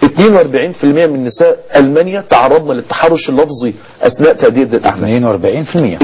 42% من نساء المانيا تعرضن للتحرش اللفظي اثناء تاديه الاعمال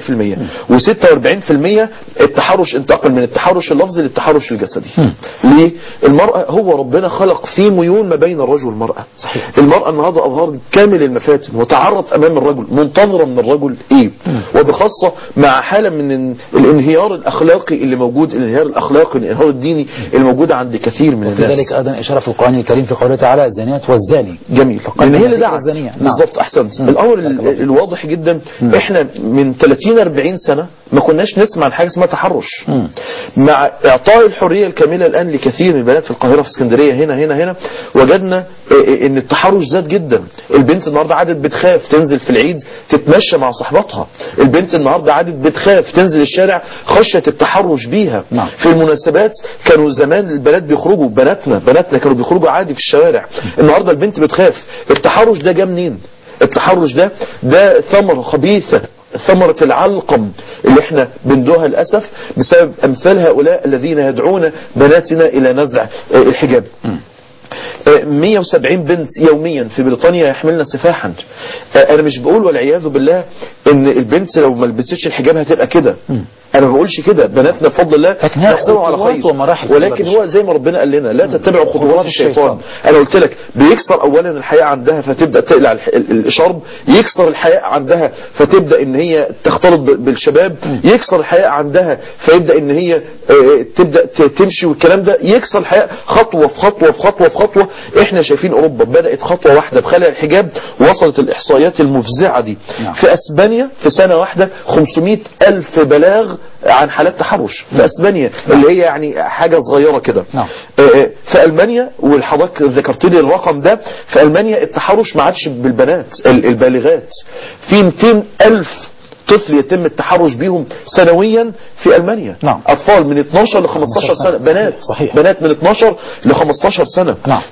42% 42% و46% التحرش انتقل من التحرش اللفظي للتحرش الجسدي ليه المرأة هو ربنا خلق في ميول ما بين الرجل والمرأة صحيح. المرأة النهاردة أظهرت كامل المفاتن وتعرض أمام الرجل منتظرة من الرجل إيه وبخاصة مع حالة من ال- الانهيار الأخلاقي اللي موجود الانهيار الأخلاقي الانهيار الديني اللي موجود عند كثير من وفي الناس ذلك أيضا إشارة في القرآن الكريم في قوله تعالى الزانيات والزاني جميل فقدم لان هي اللي ذكر دعت الزانية. نعم. بالظبط احسنت مم. الامر بارك ال- الله فيك. الواضح جدا احنا من 30 40 سنه ما كناش نسمع عن حاجه اسمها تحرش مم. مع اعطاء الحريه الكامله الان لكثير من البنات في القاهره في اسكندريه هنا هنا هنا وجدنا إيه إيه ان التحرش زاد جدا البنت النهارده عادت بتخاف تنزل في العيد تتمشى مع صاحبتها البنت النهارده عادت بتخاف تنزل الشارع خشيه التحرش بيها نعم. في المناسبات كانوا زمان البنات بيخرجوا بناتنا بناتنا كانوا بيخرجوا عادي في الشوارع النهارده البنت بتخاف التحرش ده جه منين التحرش ده ده ثمرة خبيثة ثمرة العلقم اللي احنا بندوها للأسف بسبب أمثال هؤلاء الذين يدعون بناتنا إلى نزع آه، الحجاب آه، 170 بنت يوميا في بريطانيا يحملن سفاحا آه، انا مش بقول والعياذ بالله ان البنت لو ما لبستش الحجاب هتبقى كده انا ما بقولش كده بناتنا بفضل الله لكن هي نحسبهم على خطوات خير ومراحل ولكن خطوات هو زي ما ربنا قال لنا لا تتبعوا خطوات خطوات الشيطان الشيطان. انا قلت لك بيكسر اولا الحياء عندها فتبدا تقلع الح- ال- الشرب يكسر الحياء عندها فتبدا ان هي تختلط ب- بالشباب يكسر الحياء عندها فيبدا ان هي آه، تبدا ت- تمشي والكلام ده يكسر الحياء خطوه في خطوه في خطوه في خطوه احنا شايفين اوروبا بدات خطوه واحده بخلع الحجاب وصلت الاحصائيات المفزعه دي نعم. في اسبانيا في سنه واحده 500 الف بلاغ عن حالات تحرش في اسبانيا اللي هي يعني حاجه صغيره كده نعم. آه، آه، في المانيا وحضرتك ذكرت لي الرقم ده في المانيا التحرش ما عادش بالبنات ال- البالغات في 200 الف طفل يتم التحرش بيهم سنويا في المانيا نعم. اطفال من 12 ل 15 سنه سنة. بنات صحيح. بنات من 12 ل 15 سنه نعم.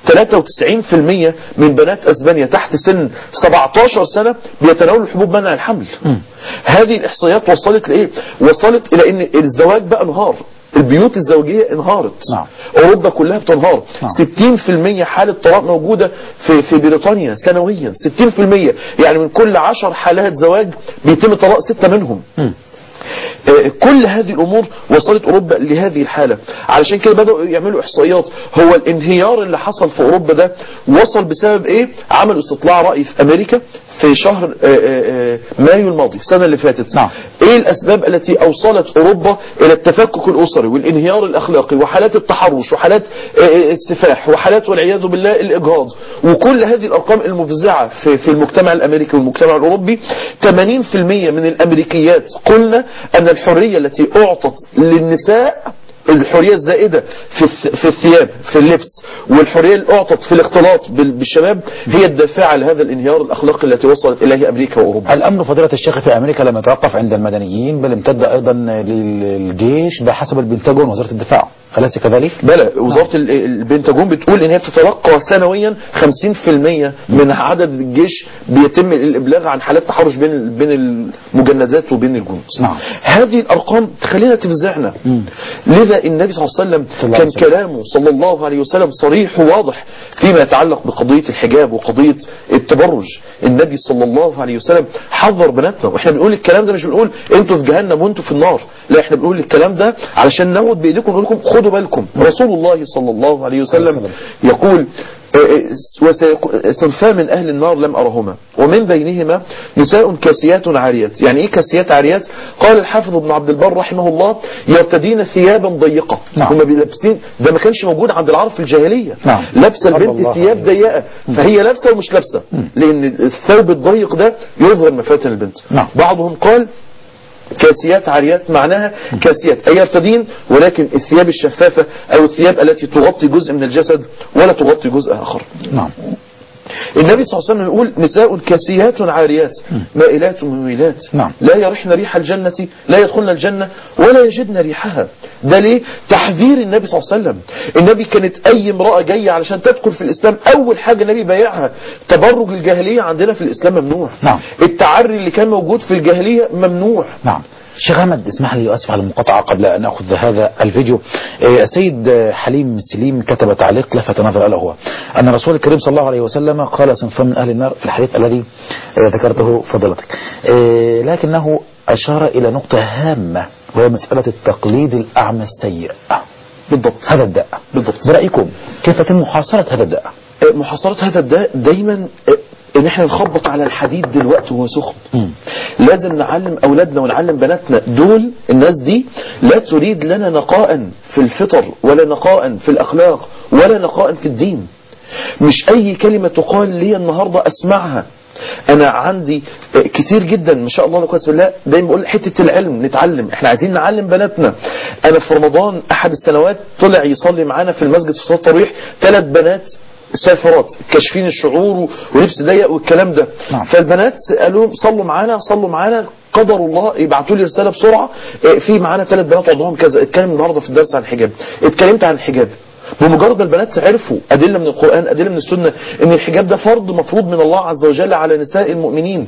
93% من بنات اسبانيا تحت سن 17 سنه بيتناولوا حبوب منع الحمل هذه الاحصائيات وصلت لايه وصلت الى ان الزواج بقى نهار البيوت الزوجية انهارت نعم. اوروبا كلها بتنهار نعم. 60% حالة طلاق موجودة في في بريطانيا سنويا 60% يعني من كل 10 حالات زواج بيتم طلاق ستة منهم مم. آه، كل هذه الامور وصلت اوروبا لهذه الحاله علشان كده بداوا يعملوا احصائيات هو الانهيار اللي حصل في اوروبا ده وصل بسبب ايه عملوا استطلاع راي في امريكا في شهر آه، آه، آه، مايو الماضي السنه اللي فاتت نعم. ايه الاسباب التي اوصلت اوروبا الى التفكك الاسري والانهيار الاخلاقي وحالات التحرش وحالات آه، آه، السفاح وحالات والعياذ بالله الاجهاض وكل هذه الارقام المفزعه في في المجتمع الامريكي والمجتمع الاوروبي 80% من الامريكيات قلنا ان الحريه التي اعطت للنساء الحريه الزائده في الث- في الثياب في اللبس والحريه اللي اعطت في الاختلاط بال- بالشباب هي الدافعه لهذا الانهيار الاخلاقي التي وصلت اليه امريكا واوروبا الأمر فضيلة الشيخ في أمريكا لم يتوقف عند المدنيين بل امتد أيضا للجيش بحسب البنتاجون وزارة الدفاع أليس كذلك؟ بلى وزاره ال- البنتاجون بتقول ان هي بتتلقى سنويا 50% من عدد الجيش بيتم الابلاغ عن حالات تحرش بين بين المجندات وبين الجنود نعم. هذه الارقام تخلينا تفزعنا لذا النبي صلى الله عليه وسلم صلى الله كان عليه وسلم. كلامه صلى الله عليه وسلم صريح وواضح فيما يتعلق بقضيه الحجاب وقضيه التبرج النبي صلى الله عليه وسلم حذر بناتنا واحنا بنقول الكلام ده مش بنقول انتوا في جهنم وانتوا في النار لا احنا بنقول الكلام ده علشان ناخد بايديكم ونقول لكم خدوا بالكم رسول الله صلى الله عليه وسلم يقول وصنفان من أهل النار لم أرهما ومن بينهما نساء كاسيات عاريات يعني إيه كاسيات عاريات قال الحافظ ابن عبد البر رحمه الله يرتدين ثيابا ضيقة نعم. هما بيلبسين ده ما كانش موجود عند العرب في الجاهلية نعم. لابسة صلى البنت الله ثياب عليه ضيقة فهي لابسة ومش لابسة لأن الثوب الضيق ده يظهر مفاتن البنت نعم. بعضهم قال كاسيات عاريات معناها كاسيات أي يرتدين ولكن الثياب الشفافة أو الثياب التي تغطي جزء من الجسد ولا تغطي جزء آخر نعم النبي صلى الله عليه وسلم يقول نساء كاسيات عاريات مائلات مميلات نعم. لا يرحن ريح الجنة لا يدخلن الجنة ولا يجدن ريحها ده ليه تحذير النبي صلى الله عليه وسلم النبي كانت أي امرأة جاية علشان تدخل في الإسلام أول حاجة النبي بايعها تبرج الجاهلية عندنا في الإسلام ممنوع نعم. التعري اللي كان موجود في الجاهلية ممنوع نعم شيخ أحمد اسمح لي أسف على المقاطعة قبل أن أخذ هذا الفيديو آه، السيد آه، حليم سليم كتب تعليق لفت نظر له هو أن الرسول الكريم صلى الله عليه وسلم قال صنفان من أهل النار في الحديث الذي آه، ذكرته فضيلتك آه، لكنه أشار إلى نقطة هامة وهي مسألة التقليد الأعمى السيء بالضبط هذا الداء بالضبط برأيكم كيف يتم محاصرة هذا الداء محاصرة هذا الداء دايما آه، ان احنا نخبط على الحديد دلوقتي وهو سخن مم. لازم نعلم اولادنا ونعلم بناتنا دول الناس دي لا تريد لنا نقاء في الفطر ولا نقاء في الاخلاق ولا نقاء في الدين مش اي كلمة تقال لي النهاردة اسمعها انا عندي آه، كتير جدا ما شاء الله لا قوه الا بالله دايما بقول حته العلم نتعلم احنا عايزين نعلم بناتنا انا في رمضان احد السنوات طلع يصلي معانا في المسجد في صلاه التراويح ثلاث بنات سافرات كاشفين الشعور و- ولبس ضيق والكلام ده نعم. فالبنات قالوا لهم صلوا معانا صلوا معانا قدر الله يبعتوا لي رساله بسرعه آه، في معانا ثلاث بنات عضوهم كذا اتكلم النهارده في الدرس عن الحجاب اتكلمت عن الحجاب بمجرد ما البنات عرفوا أدلة من القرآن أدلة من السنة إن الحجاب ده فرض مفروض من الله عز وجل على نساء المؤمنين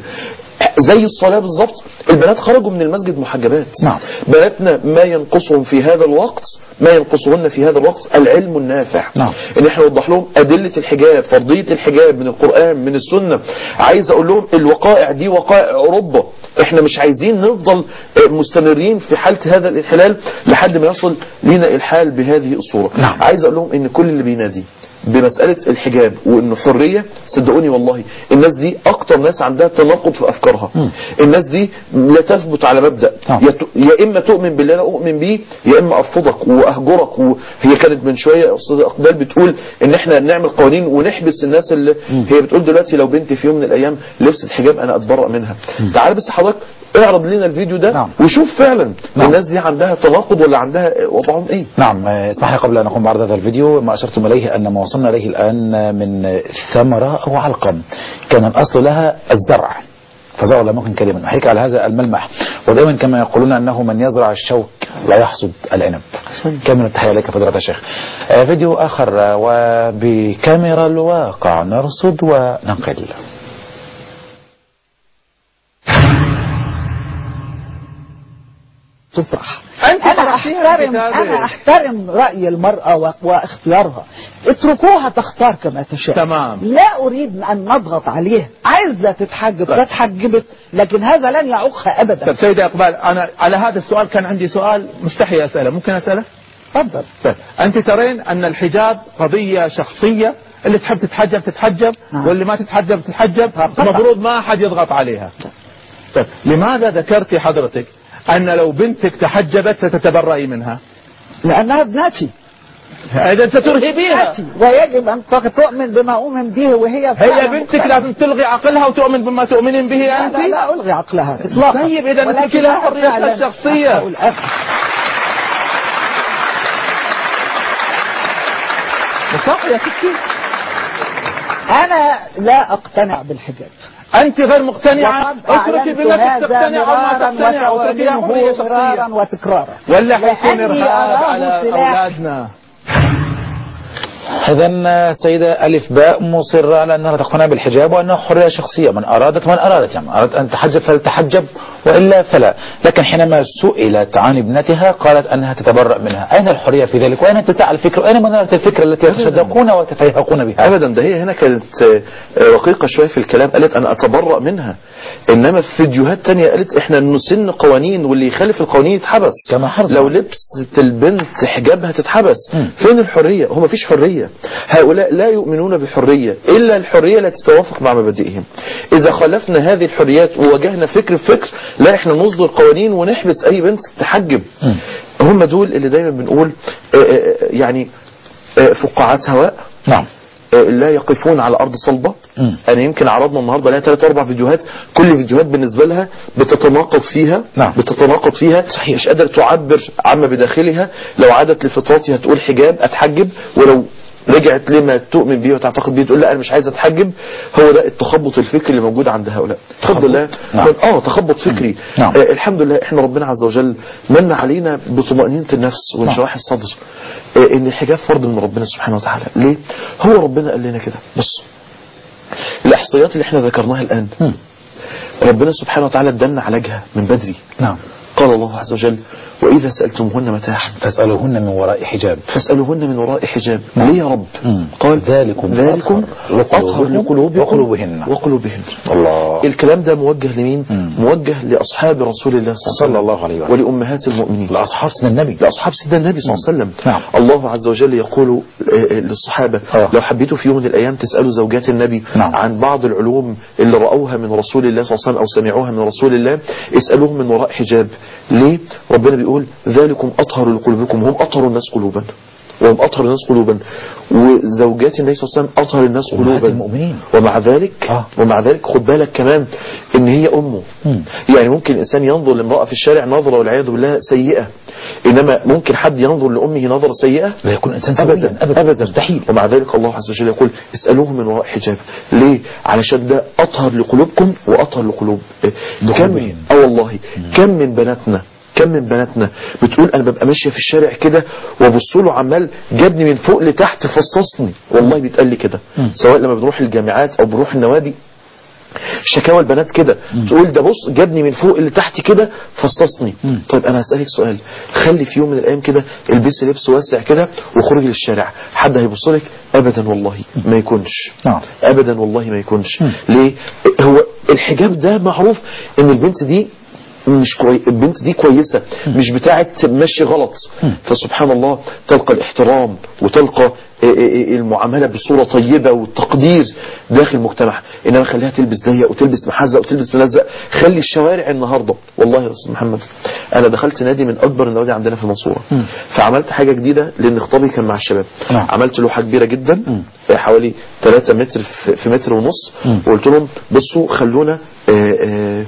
زي الصلاة بالظبط البنات خرجوا من المسجد محجبات نعم. بناتنا ما ينقصهم في هذا الوقت ما ينقصهن في هذا الوقت العلم النافع نعم. ان احنا نوضح لهم ادله الحجاب فرضيه الحجاب من القران من السنه عايز اقول لهم الوقائع دي وقائع اوروبا احنا مش عايزين نفضل آه، مستمرين في حاله هذا الانحلال لحد ما يصل لنا الحال بهذه الصوره نعم. عايز اقول لهم ان كل اللي بينادي بمسألة الحجاب وانه حرية صدقوني والله الناس دي اكتر ناس عندها تناقض في افكارها الناس دي لا تثبت على مبدأ نعم. يا ت- يا اما تؤمن باللي انا اؤمن بيه يا اما ارفضك واهجرك وهي كانت من شويه استاذه اقبال بتقول ان احنا نعمل قوانين ونحبس الناس اللي هي بتقول دلوقتي لو بنتي في يوم من الايام لبست حجاب انا اتبرأ منها تعال بس حضرتك اعرض لنا الفيديو ده نعم. وشوف فعلا نعم. الناس دي عندها تناقض ولا عندها وضعهم ايه نعم آه، اسمح لي قبل أن أقوم بعرض هذا الفيديو ما أشرتم إليه أن ما وصلنا إليه الآن من ثمرة أو علقم كان الأصل لها الزرع فزرع لم يكن كلمة نحكي على هذا الملمح ودائما كما يقولون أنه من يزرع الشوك لا يحصد العنب كامل التحية إليك فضيلة الشيخ آه، فيديو آخر آه، وبكاميرا الواقع نرصد وننقل تطرح أنت انا طرحتيها في احترم كتابك. انا احترم راي المراه و- واختيارها اتركوها تختار كما تشاء تمام. لا اريد ان نضغط عليها عايزه تتحجب فتحجبت لكن هذا لن يعوقها ابدا طيب سيدة إقبال أنا على هذا السؤال كان عندي سؤال مستحي أسأله ممكن أسأله؟ تفضل طيب أنت ترين أن الحجاب قضية شخصية اللي تحب تتحجب تتحجب نعم. واللي ما تتحجب تتحجب طبعا. المفروض ما أحد يضغط عليها طيب لماذا ذكرتي حضرتك أن لو بنتك تحجبت ستتبرئي منها لانها ابنتي إذا سترهبيها ابنتي ويجب ان تؤمن بما اؤمن به وهي هي فعلا بنتك مختلفة. لازم تلغي عقلها وتؤمن بما تؤمنين به لا, أنت لا, لا الغي عقلها اطلاقا طيب إذا ولكن اتركي لها أنا حريتها فعلاً الشخصية. أقول أب- صح يا ستي انا لا اقتنع بالحجاب أنت غير مقتنعة وقد اتركي أعلنت بنتك هذا تقتنع أو ما مرارا تقتنع واتركي لها حرية وسأعلنه مرارا شخصية وتكرارا ولا حيكون لأني إرهاب أراه على سلاح. أولادنا إذا السيدة ألف باء مصرة على أنها تقتنع بالحجاب وأنه حرية شخصية من أرادت من أرادت يعني أردت أن تحجب فلتحجب وإلا فلا لكن حينما سئلت عن ابنتها قالت أنها تتبرأ منها أين الحرية في ذلك وأين اتساع الفكر وأين منارة الفكر التي يتشدقون ويتفيهقون بها ابدا ده هي هنا كانت آه، رقيقه شويه في الكلام قالت انا اتبرأ منها انما في فيديوهات تانية قالت احنا نسن قوانين واللي يخالف القوانين يتحبس كما حرص لو لبست البنت حجابها تتحبس فين الحريه هو مفيش حريه هؤلاء لا يؤمنون بالحريه الا الحريه التي تتوافق مع مبادئهم اذا خالفنا هذه الحريات وواجهنا فكر بفكر لا احنا نصدر قوانين ونحبس اي بنت تحجب هم دول اللي دايما بنقول آه، آه، يعني آه، فقاعات هواء نعم لا يقفون على ارض صلبه مم. انا يمكن عرضنا النهارده لها ثلاث اربع فيديوهات كل فيديوهات بالنسبه لها بتتناقض فيها نعم. بتتناقض فيها صحيح. مش قادره تعبر عما بداخلها لو عادت لفطرتي هتقول حجاب اتحجب ولو رجعت لما تؤمن به وتعتقد به تقول لا انا مش عايز اتحجب هو ده التخبط الفكري اللي موجود عند هؤلاء الحمد لله نعم. من- اه تخبط فكري نعم. آه الحمد لله احنا ربنا عز وجل من علينا بطمأنينة النفس وانشراح الصدر آه ان الحجاب فرض من ربنا سبحانه وتعالى ليه هو ربنا قال لنا كده بص الاحصائيات اللي احنا ذكرناها الان مم. ربنا سبحانه وتعالى ادالنا علاجها من بدري نعم قال الله عز وجل واذا سالتموهن متاعا فاسألوهن من وراء حجاب فاسالوهن من وراء حجاب نعم. ليه يا رب مم. قال ذلكم ذلكم أطهر اطهر لقلوبكم لقلوبكم وقلوبهن. وقلوبهن الله الكلام ده موجه لمين مم. موجه لاصحاب رسول الله صلى الله عليه وسلم ولامهات المؤمنين لأصحاب سيدنا النبي لأصحاب سيدنا النبي صلى الله عليه وسلم نعم. الله عز وجل يقول آه، آه، للصحابة آه. لو حبيتوا في يوم من الأيام تسألوا زوجات النبي نعم. عن بعض العلوم اللي رأوها من رسول الله صلى الله عليه وسلم أو سمعوها من رسول الله اسألوهم من وراء حجاب ليه ربنا بيقول ذلكم أطهر لقلوبكم هم أطهر الناس قلوبا وهم أطهر الناس قلوبا وزوجات النبي صلى الله عليه وسلم أطهر الناس أمهات قلوبا المؤمنين. ومع ذلك آه. ومع ذلك خد بالك كمان ان هي امه مم. يعني ممكن الانسان ينظر لامراه في الشارع نظره والعياذ بالله سيئه انما ممكن حد ينظر لامه نظره سيئه لا يكون إنسان ابدا سويا أبدا ابدا مستحيل ومع ذلك الله عز وجل يقول اسالوه من وراء حجاب ليه علشان ده اطهر لقلوبكم واطهر لقلوب إيه؟ كم لقلوبهم. اه والله كم من بناتنا كم من بناتنا بتقول انا ببقى ماشيه في الشارع كده وابص له عمال جابني من فوق لتحت فصصني والله بيتقال لي كده سواء لما بنروح الجامعات او بنروح النوادي شكاوى البنات كده تقول ده بص جابني من فوق اللي تحت كده فصصني طيب انا هسألك سؤال خلي في يوم من الايام كده البسي لبس واسع كده وخرجي للشارع حد هيبص لك ابدا والله ما يكونش نعم. ابدا والله ما يكونش ليه هو الحجاب ده معروف ان البنت دي مش كوي... البنت دي كويسة مش بتاعت مشي غلط فسبحان الله تلقى الاحترام وتلقى إيه إيه المعاملة بصورة طيبة والتقدير داخل المجتمع إنما خليها تلبس ضيق وتلبس محزق وتلبس ملزق خلي الشوارع النهاردة والله يا أستاذ محمد أنا دخلت نادي من أكبر النوادي عندنا في المنصورة فعملت حاجة جديدة لأن خطابي كان مع الشباب نعم. عملت لوحة كبيرة جدا حوالي 3 متر في- في متر ونص وقلت لهم بصوا خلونا آه، آه،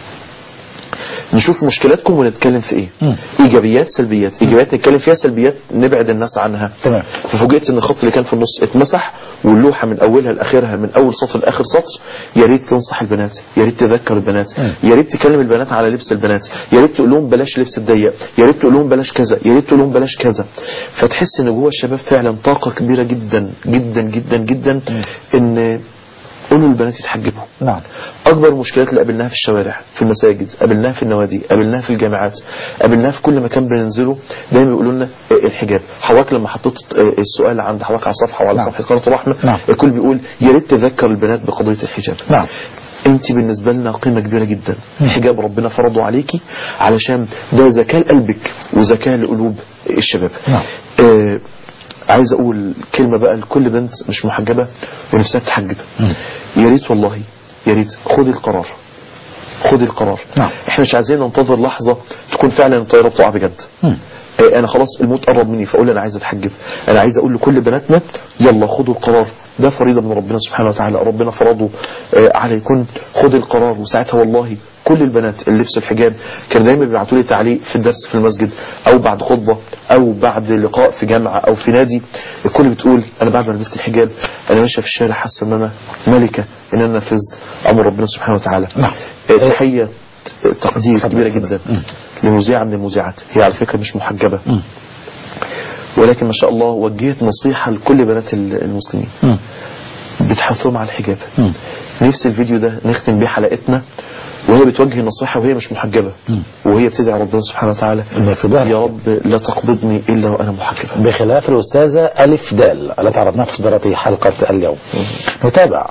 نشوف مشكلاتكم ونتكلم في ايه مم. ايجابيات سلبيات ايجابيات نتكلم فيها سلبيات نبعد الناس عنها تمام. ففوجئت ان الخط اللي كان في النص اتمسح واللوحه من اولها لاخرها من اول سطر لاخر سطر يا ريت تنصح البنات يا ريت تذكر البنات مم. يا ريت تكلم البنات على لبس البنات يا ريت تقول لهم بلاش لبس الضيق يا ريت تقول لهم بلاش كذا يا ريت تقول لهم بلاش كذا فتحس ان جوه الشباب فعلا طاقه كبيره جدا جدا جدا جدا ان قولوا البنات يتحجبوا نعم اكبر المشكلات اللي قابلناها في الشوارع في المساجد قابلناها في النوادي قابلناها في الجامعات قابلناها في كل مكان بننزله دايما بيقولوا لنا آه، الحجاب حضرتك لما حطيت آه، السؤال عند حضرتك على الصفحه وعلى نعم. صفحه قناه الرحمه نعم. الكل بيقول يا ريت تذكر البنات بقضيه الحجاب نعم انت بالنسبة لنا قيمة كبيرة جدا الحجاب ربنا فرضه عليكي علشان ده زكاة لقلبك وزكاة لقلوب الشباب نعم. آه عايز اقول كلمة بقى لكل بنت مش محجبة ونفسها تتحجب يا ريت والله يا ريت خدي القرار خدي القرار نعم. احنا مش عايزين ننتظر لحظة تكون فعلا الطيارة بتقع بجد مم. آه، انا خلاص الموت قرب مني فاقول انا عايز اتحجب انا عايز اقول لكل بناتنا يلا خدوا القرار ده فريضه من ربنا سبحانه وتعالى ربنا فرضه آه، عليكم خد القرار وساعتها والله كل البنات اللي لبسوا الحجاب كانوا دايما بيبعتوا لي تعليق في الدرس في المسجد او بعد خطبه او بعد لقاء في جامعه او في نادي الكل بتقول انا بعد ما لبست الحجاب انا ماشيه في الشارع حاسه ان انا ملكه ان انا نفذت امر ربنا سبحانه وتعالى نعم. آه، تحيه تقدير كبيره جدا لمذيعه من المذيعات هي على فكره مش محجبه ولكن ما شاء الله وجهت نصيحة لكل بنات ال- المسلمين مم. بتحثهم على الحجاب مم. نفس الفيديو ده نختم بيه حلقتنا وهي بتوجه نصيحة وهي مش محجبة وهي بتدعي ربنا سبحانه وتعالى المفروض يا رب لا تقبضني إلا وأنا محجبة بخلاف الأستاذة ألف دال التي عرضناها في صدارة حلقة اليوم نتابع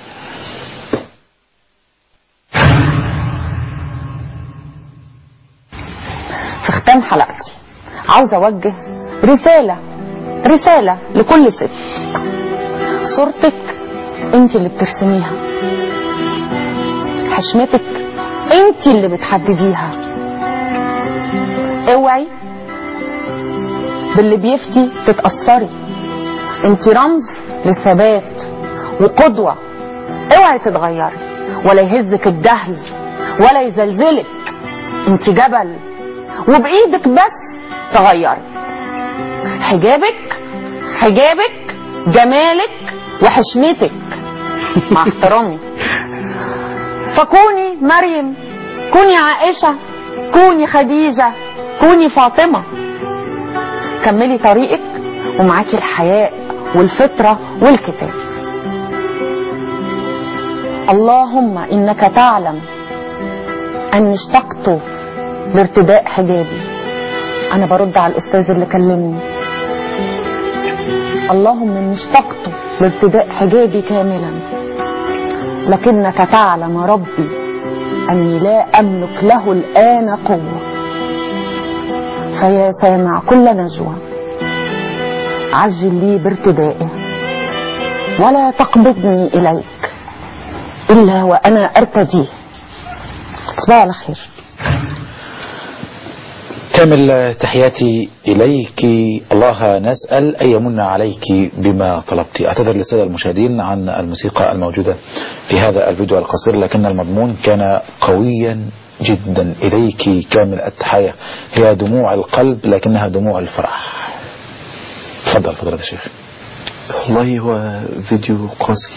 في ختام حلقتي عاوزة أوجه رسالة رسالة لكل ست صورتك انت اللي بترسميها حشمتك انت اللي بتحدديها اوعي باللي بيفتي تتأثري انت رمز للثبات وقدوة اوعي تتغيري ولا يهزك الجهل ولا يزلزلك انت جبل وبايدك بس تغيري حجابك حجابك جمالك وحشمتك مع احترامي فكوني مريم كوني عائشة كوني خديجة كوني فاطمة كملي طريقك ومعاكي الحياء والفطرة والكتاب اللهم إنك تعلم أني اشتقت لارتداء حجابي أنا برد على الأستاذ اللي كلمني اللهم إني اشتقت لارتداء حجابي كاملا لكنك تعلم ربي أني لا أملك له الآن قوة فيا سامع كل نجوى عجل لي بارتدائه ولا تقبضني إليك إلا وأنا أرتديه تصبحوا على خير كامل تحياتي إليك الله نسأل أن يمن عليك بما طلبت أعتذر للسادة المشاهدين عن الموسيقى الموجودة في هذا الفيديو القصير لكن المضمون كان قويا جدا إليك كامل التحية هي دموع القلب لكنها دموع الفرح تفضل فضيلة الشيخ والله هو فيديو قاسي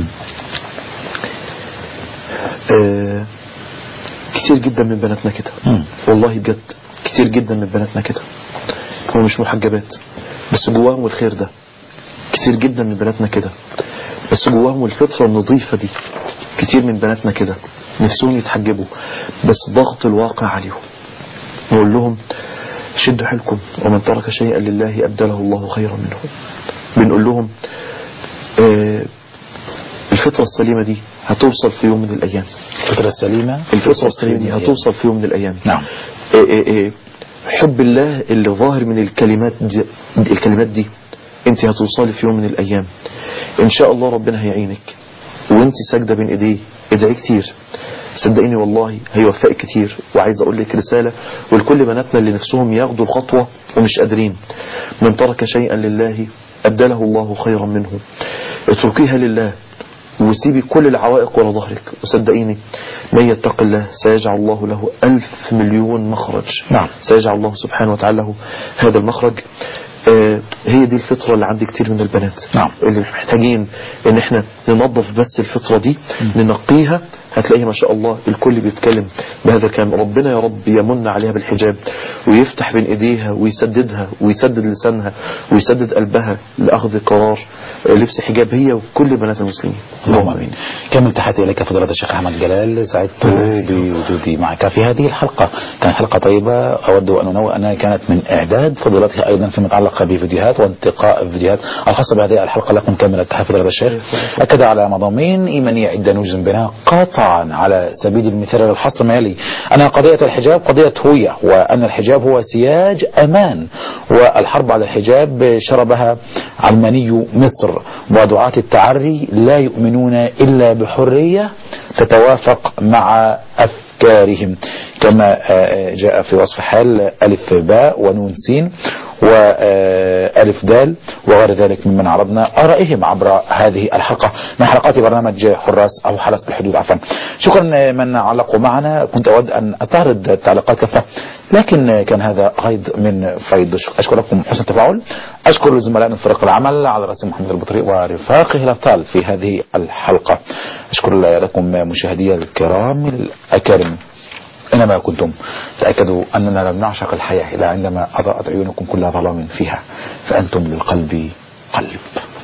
آه كتير جدا من بناتنا كده والله بجد كتير جدا من بناتنا كده هم مش محجبات بس جواهم الخير ده كتير جدا من بناتنا كده بس جواهم الفطرة النظيفة دي كتير من بناتنا كده نفسهم يتحجبوا بس ضغط الواقع عليهم نقول لهم شدوا حيلكم ومن ترك شيئا لله أبدله الله خيرا منه بنقول لهم آه الفطرة السليمة دي هتوصل في يوم من الأيام الفطرة السليمة الفطرة السليمة دي هتوصل في يوم من الأيام نعم إيه إيه إيه حب الله اللي ظاهر من الكلمات دي الكلمات دي انت هتوصلي في يوم من الأيام إن شاء الله ربنا هيعينك وانت ساجدة بين ايديه ادعي كتير صدقيني والله هيوفقك كتير وعايز اقول لك رسالة ولكل بناتنا اللي نفسهم ياخدوا الخطوة ومش قادرين من ترك شيئا لله أبدله الله خيرا منه اتركيها لله وسيبي كل العوائق ورا ظهرك وصدقيني من يتق الله سيجعل الله له ألف مليون مخرج نعم. سيجعل الله سبحانه وتعالى له هذا المخرج آه هي دي الفطرة اللي عند كتير من البنات نعم. اللي محتاجين ان احنا ننظف بس الفطرة دي ننقيها هتلاقيها ما شاء الله الكل بيتكلم بهذا الكلام ربنا يا رب يمن عليها بالحجاب ويفتح بين ايديها ويسددها ويسدد لسانها ويسدد قلبها لاخذ قرار لبس حجاب هي وكل بنات المسلمين اللهم امين كامل تحياتي اليك فضيله الشيخ احمد جلال سعدت بوجودي معك في هذه الحلقه كانت حلقه طيبه اود ان انوه انها كانت من اعداد فضيلتها ايضا فيما يتعلق بفيديوهات وانتقاء الفيديوهات الخاصه بهذه الحلقه لكم كامل التحيه فضيله الشيخ اكد على مضامين ايمانيه عده نجزم بها قطعا على سبيل المثال للحصر ما يلي ان قضيه الحجاب قضيه هويه وان الحجاب هو سياج امان والحرب على الحجاب شربها علماني مصر ودعاة التعري لا يؤمنون إلا بحرية تتوافق مع أفكارهم كما جاء في وصف حال ألف باء ونون سين وألف دال وغير ذلك ممن عرضنا آرائهم عبر هذه الحلقة من حلقات برنامج حراس أو حرس بالحدود عفوا شكرا من علقوا معنا كنت أود أن أستعرض التعليقات كافة لكن كان هذا غيض من فيض أشكركم حسن التفاعل أشكر الزملاء من فريق العمل على رأس محمد البطريق ورفاقه الأبطال في هذه الحلقة أشكر لكم مشاهدي الكرام الأكارم أينما كنتم تأكدوا أننا لم نعشق الحياة إلا عندما أضاءت عيونكم كل ظلام فيها فأنتم للقلب قلب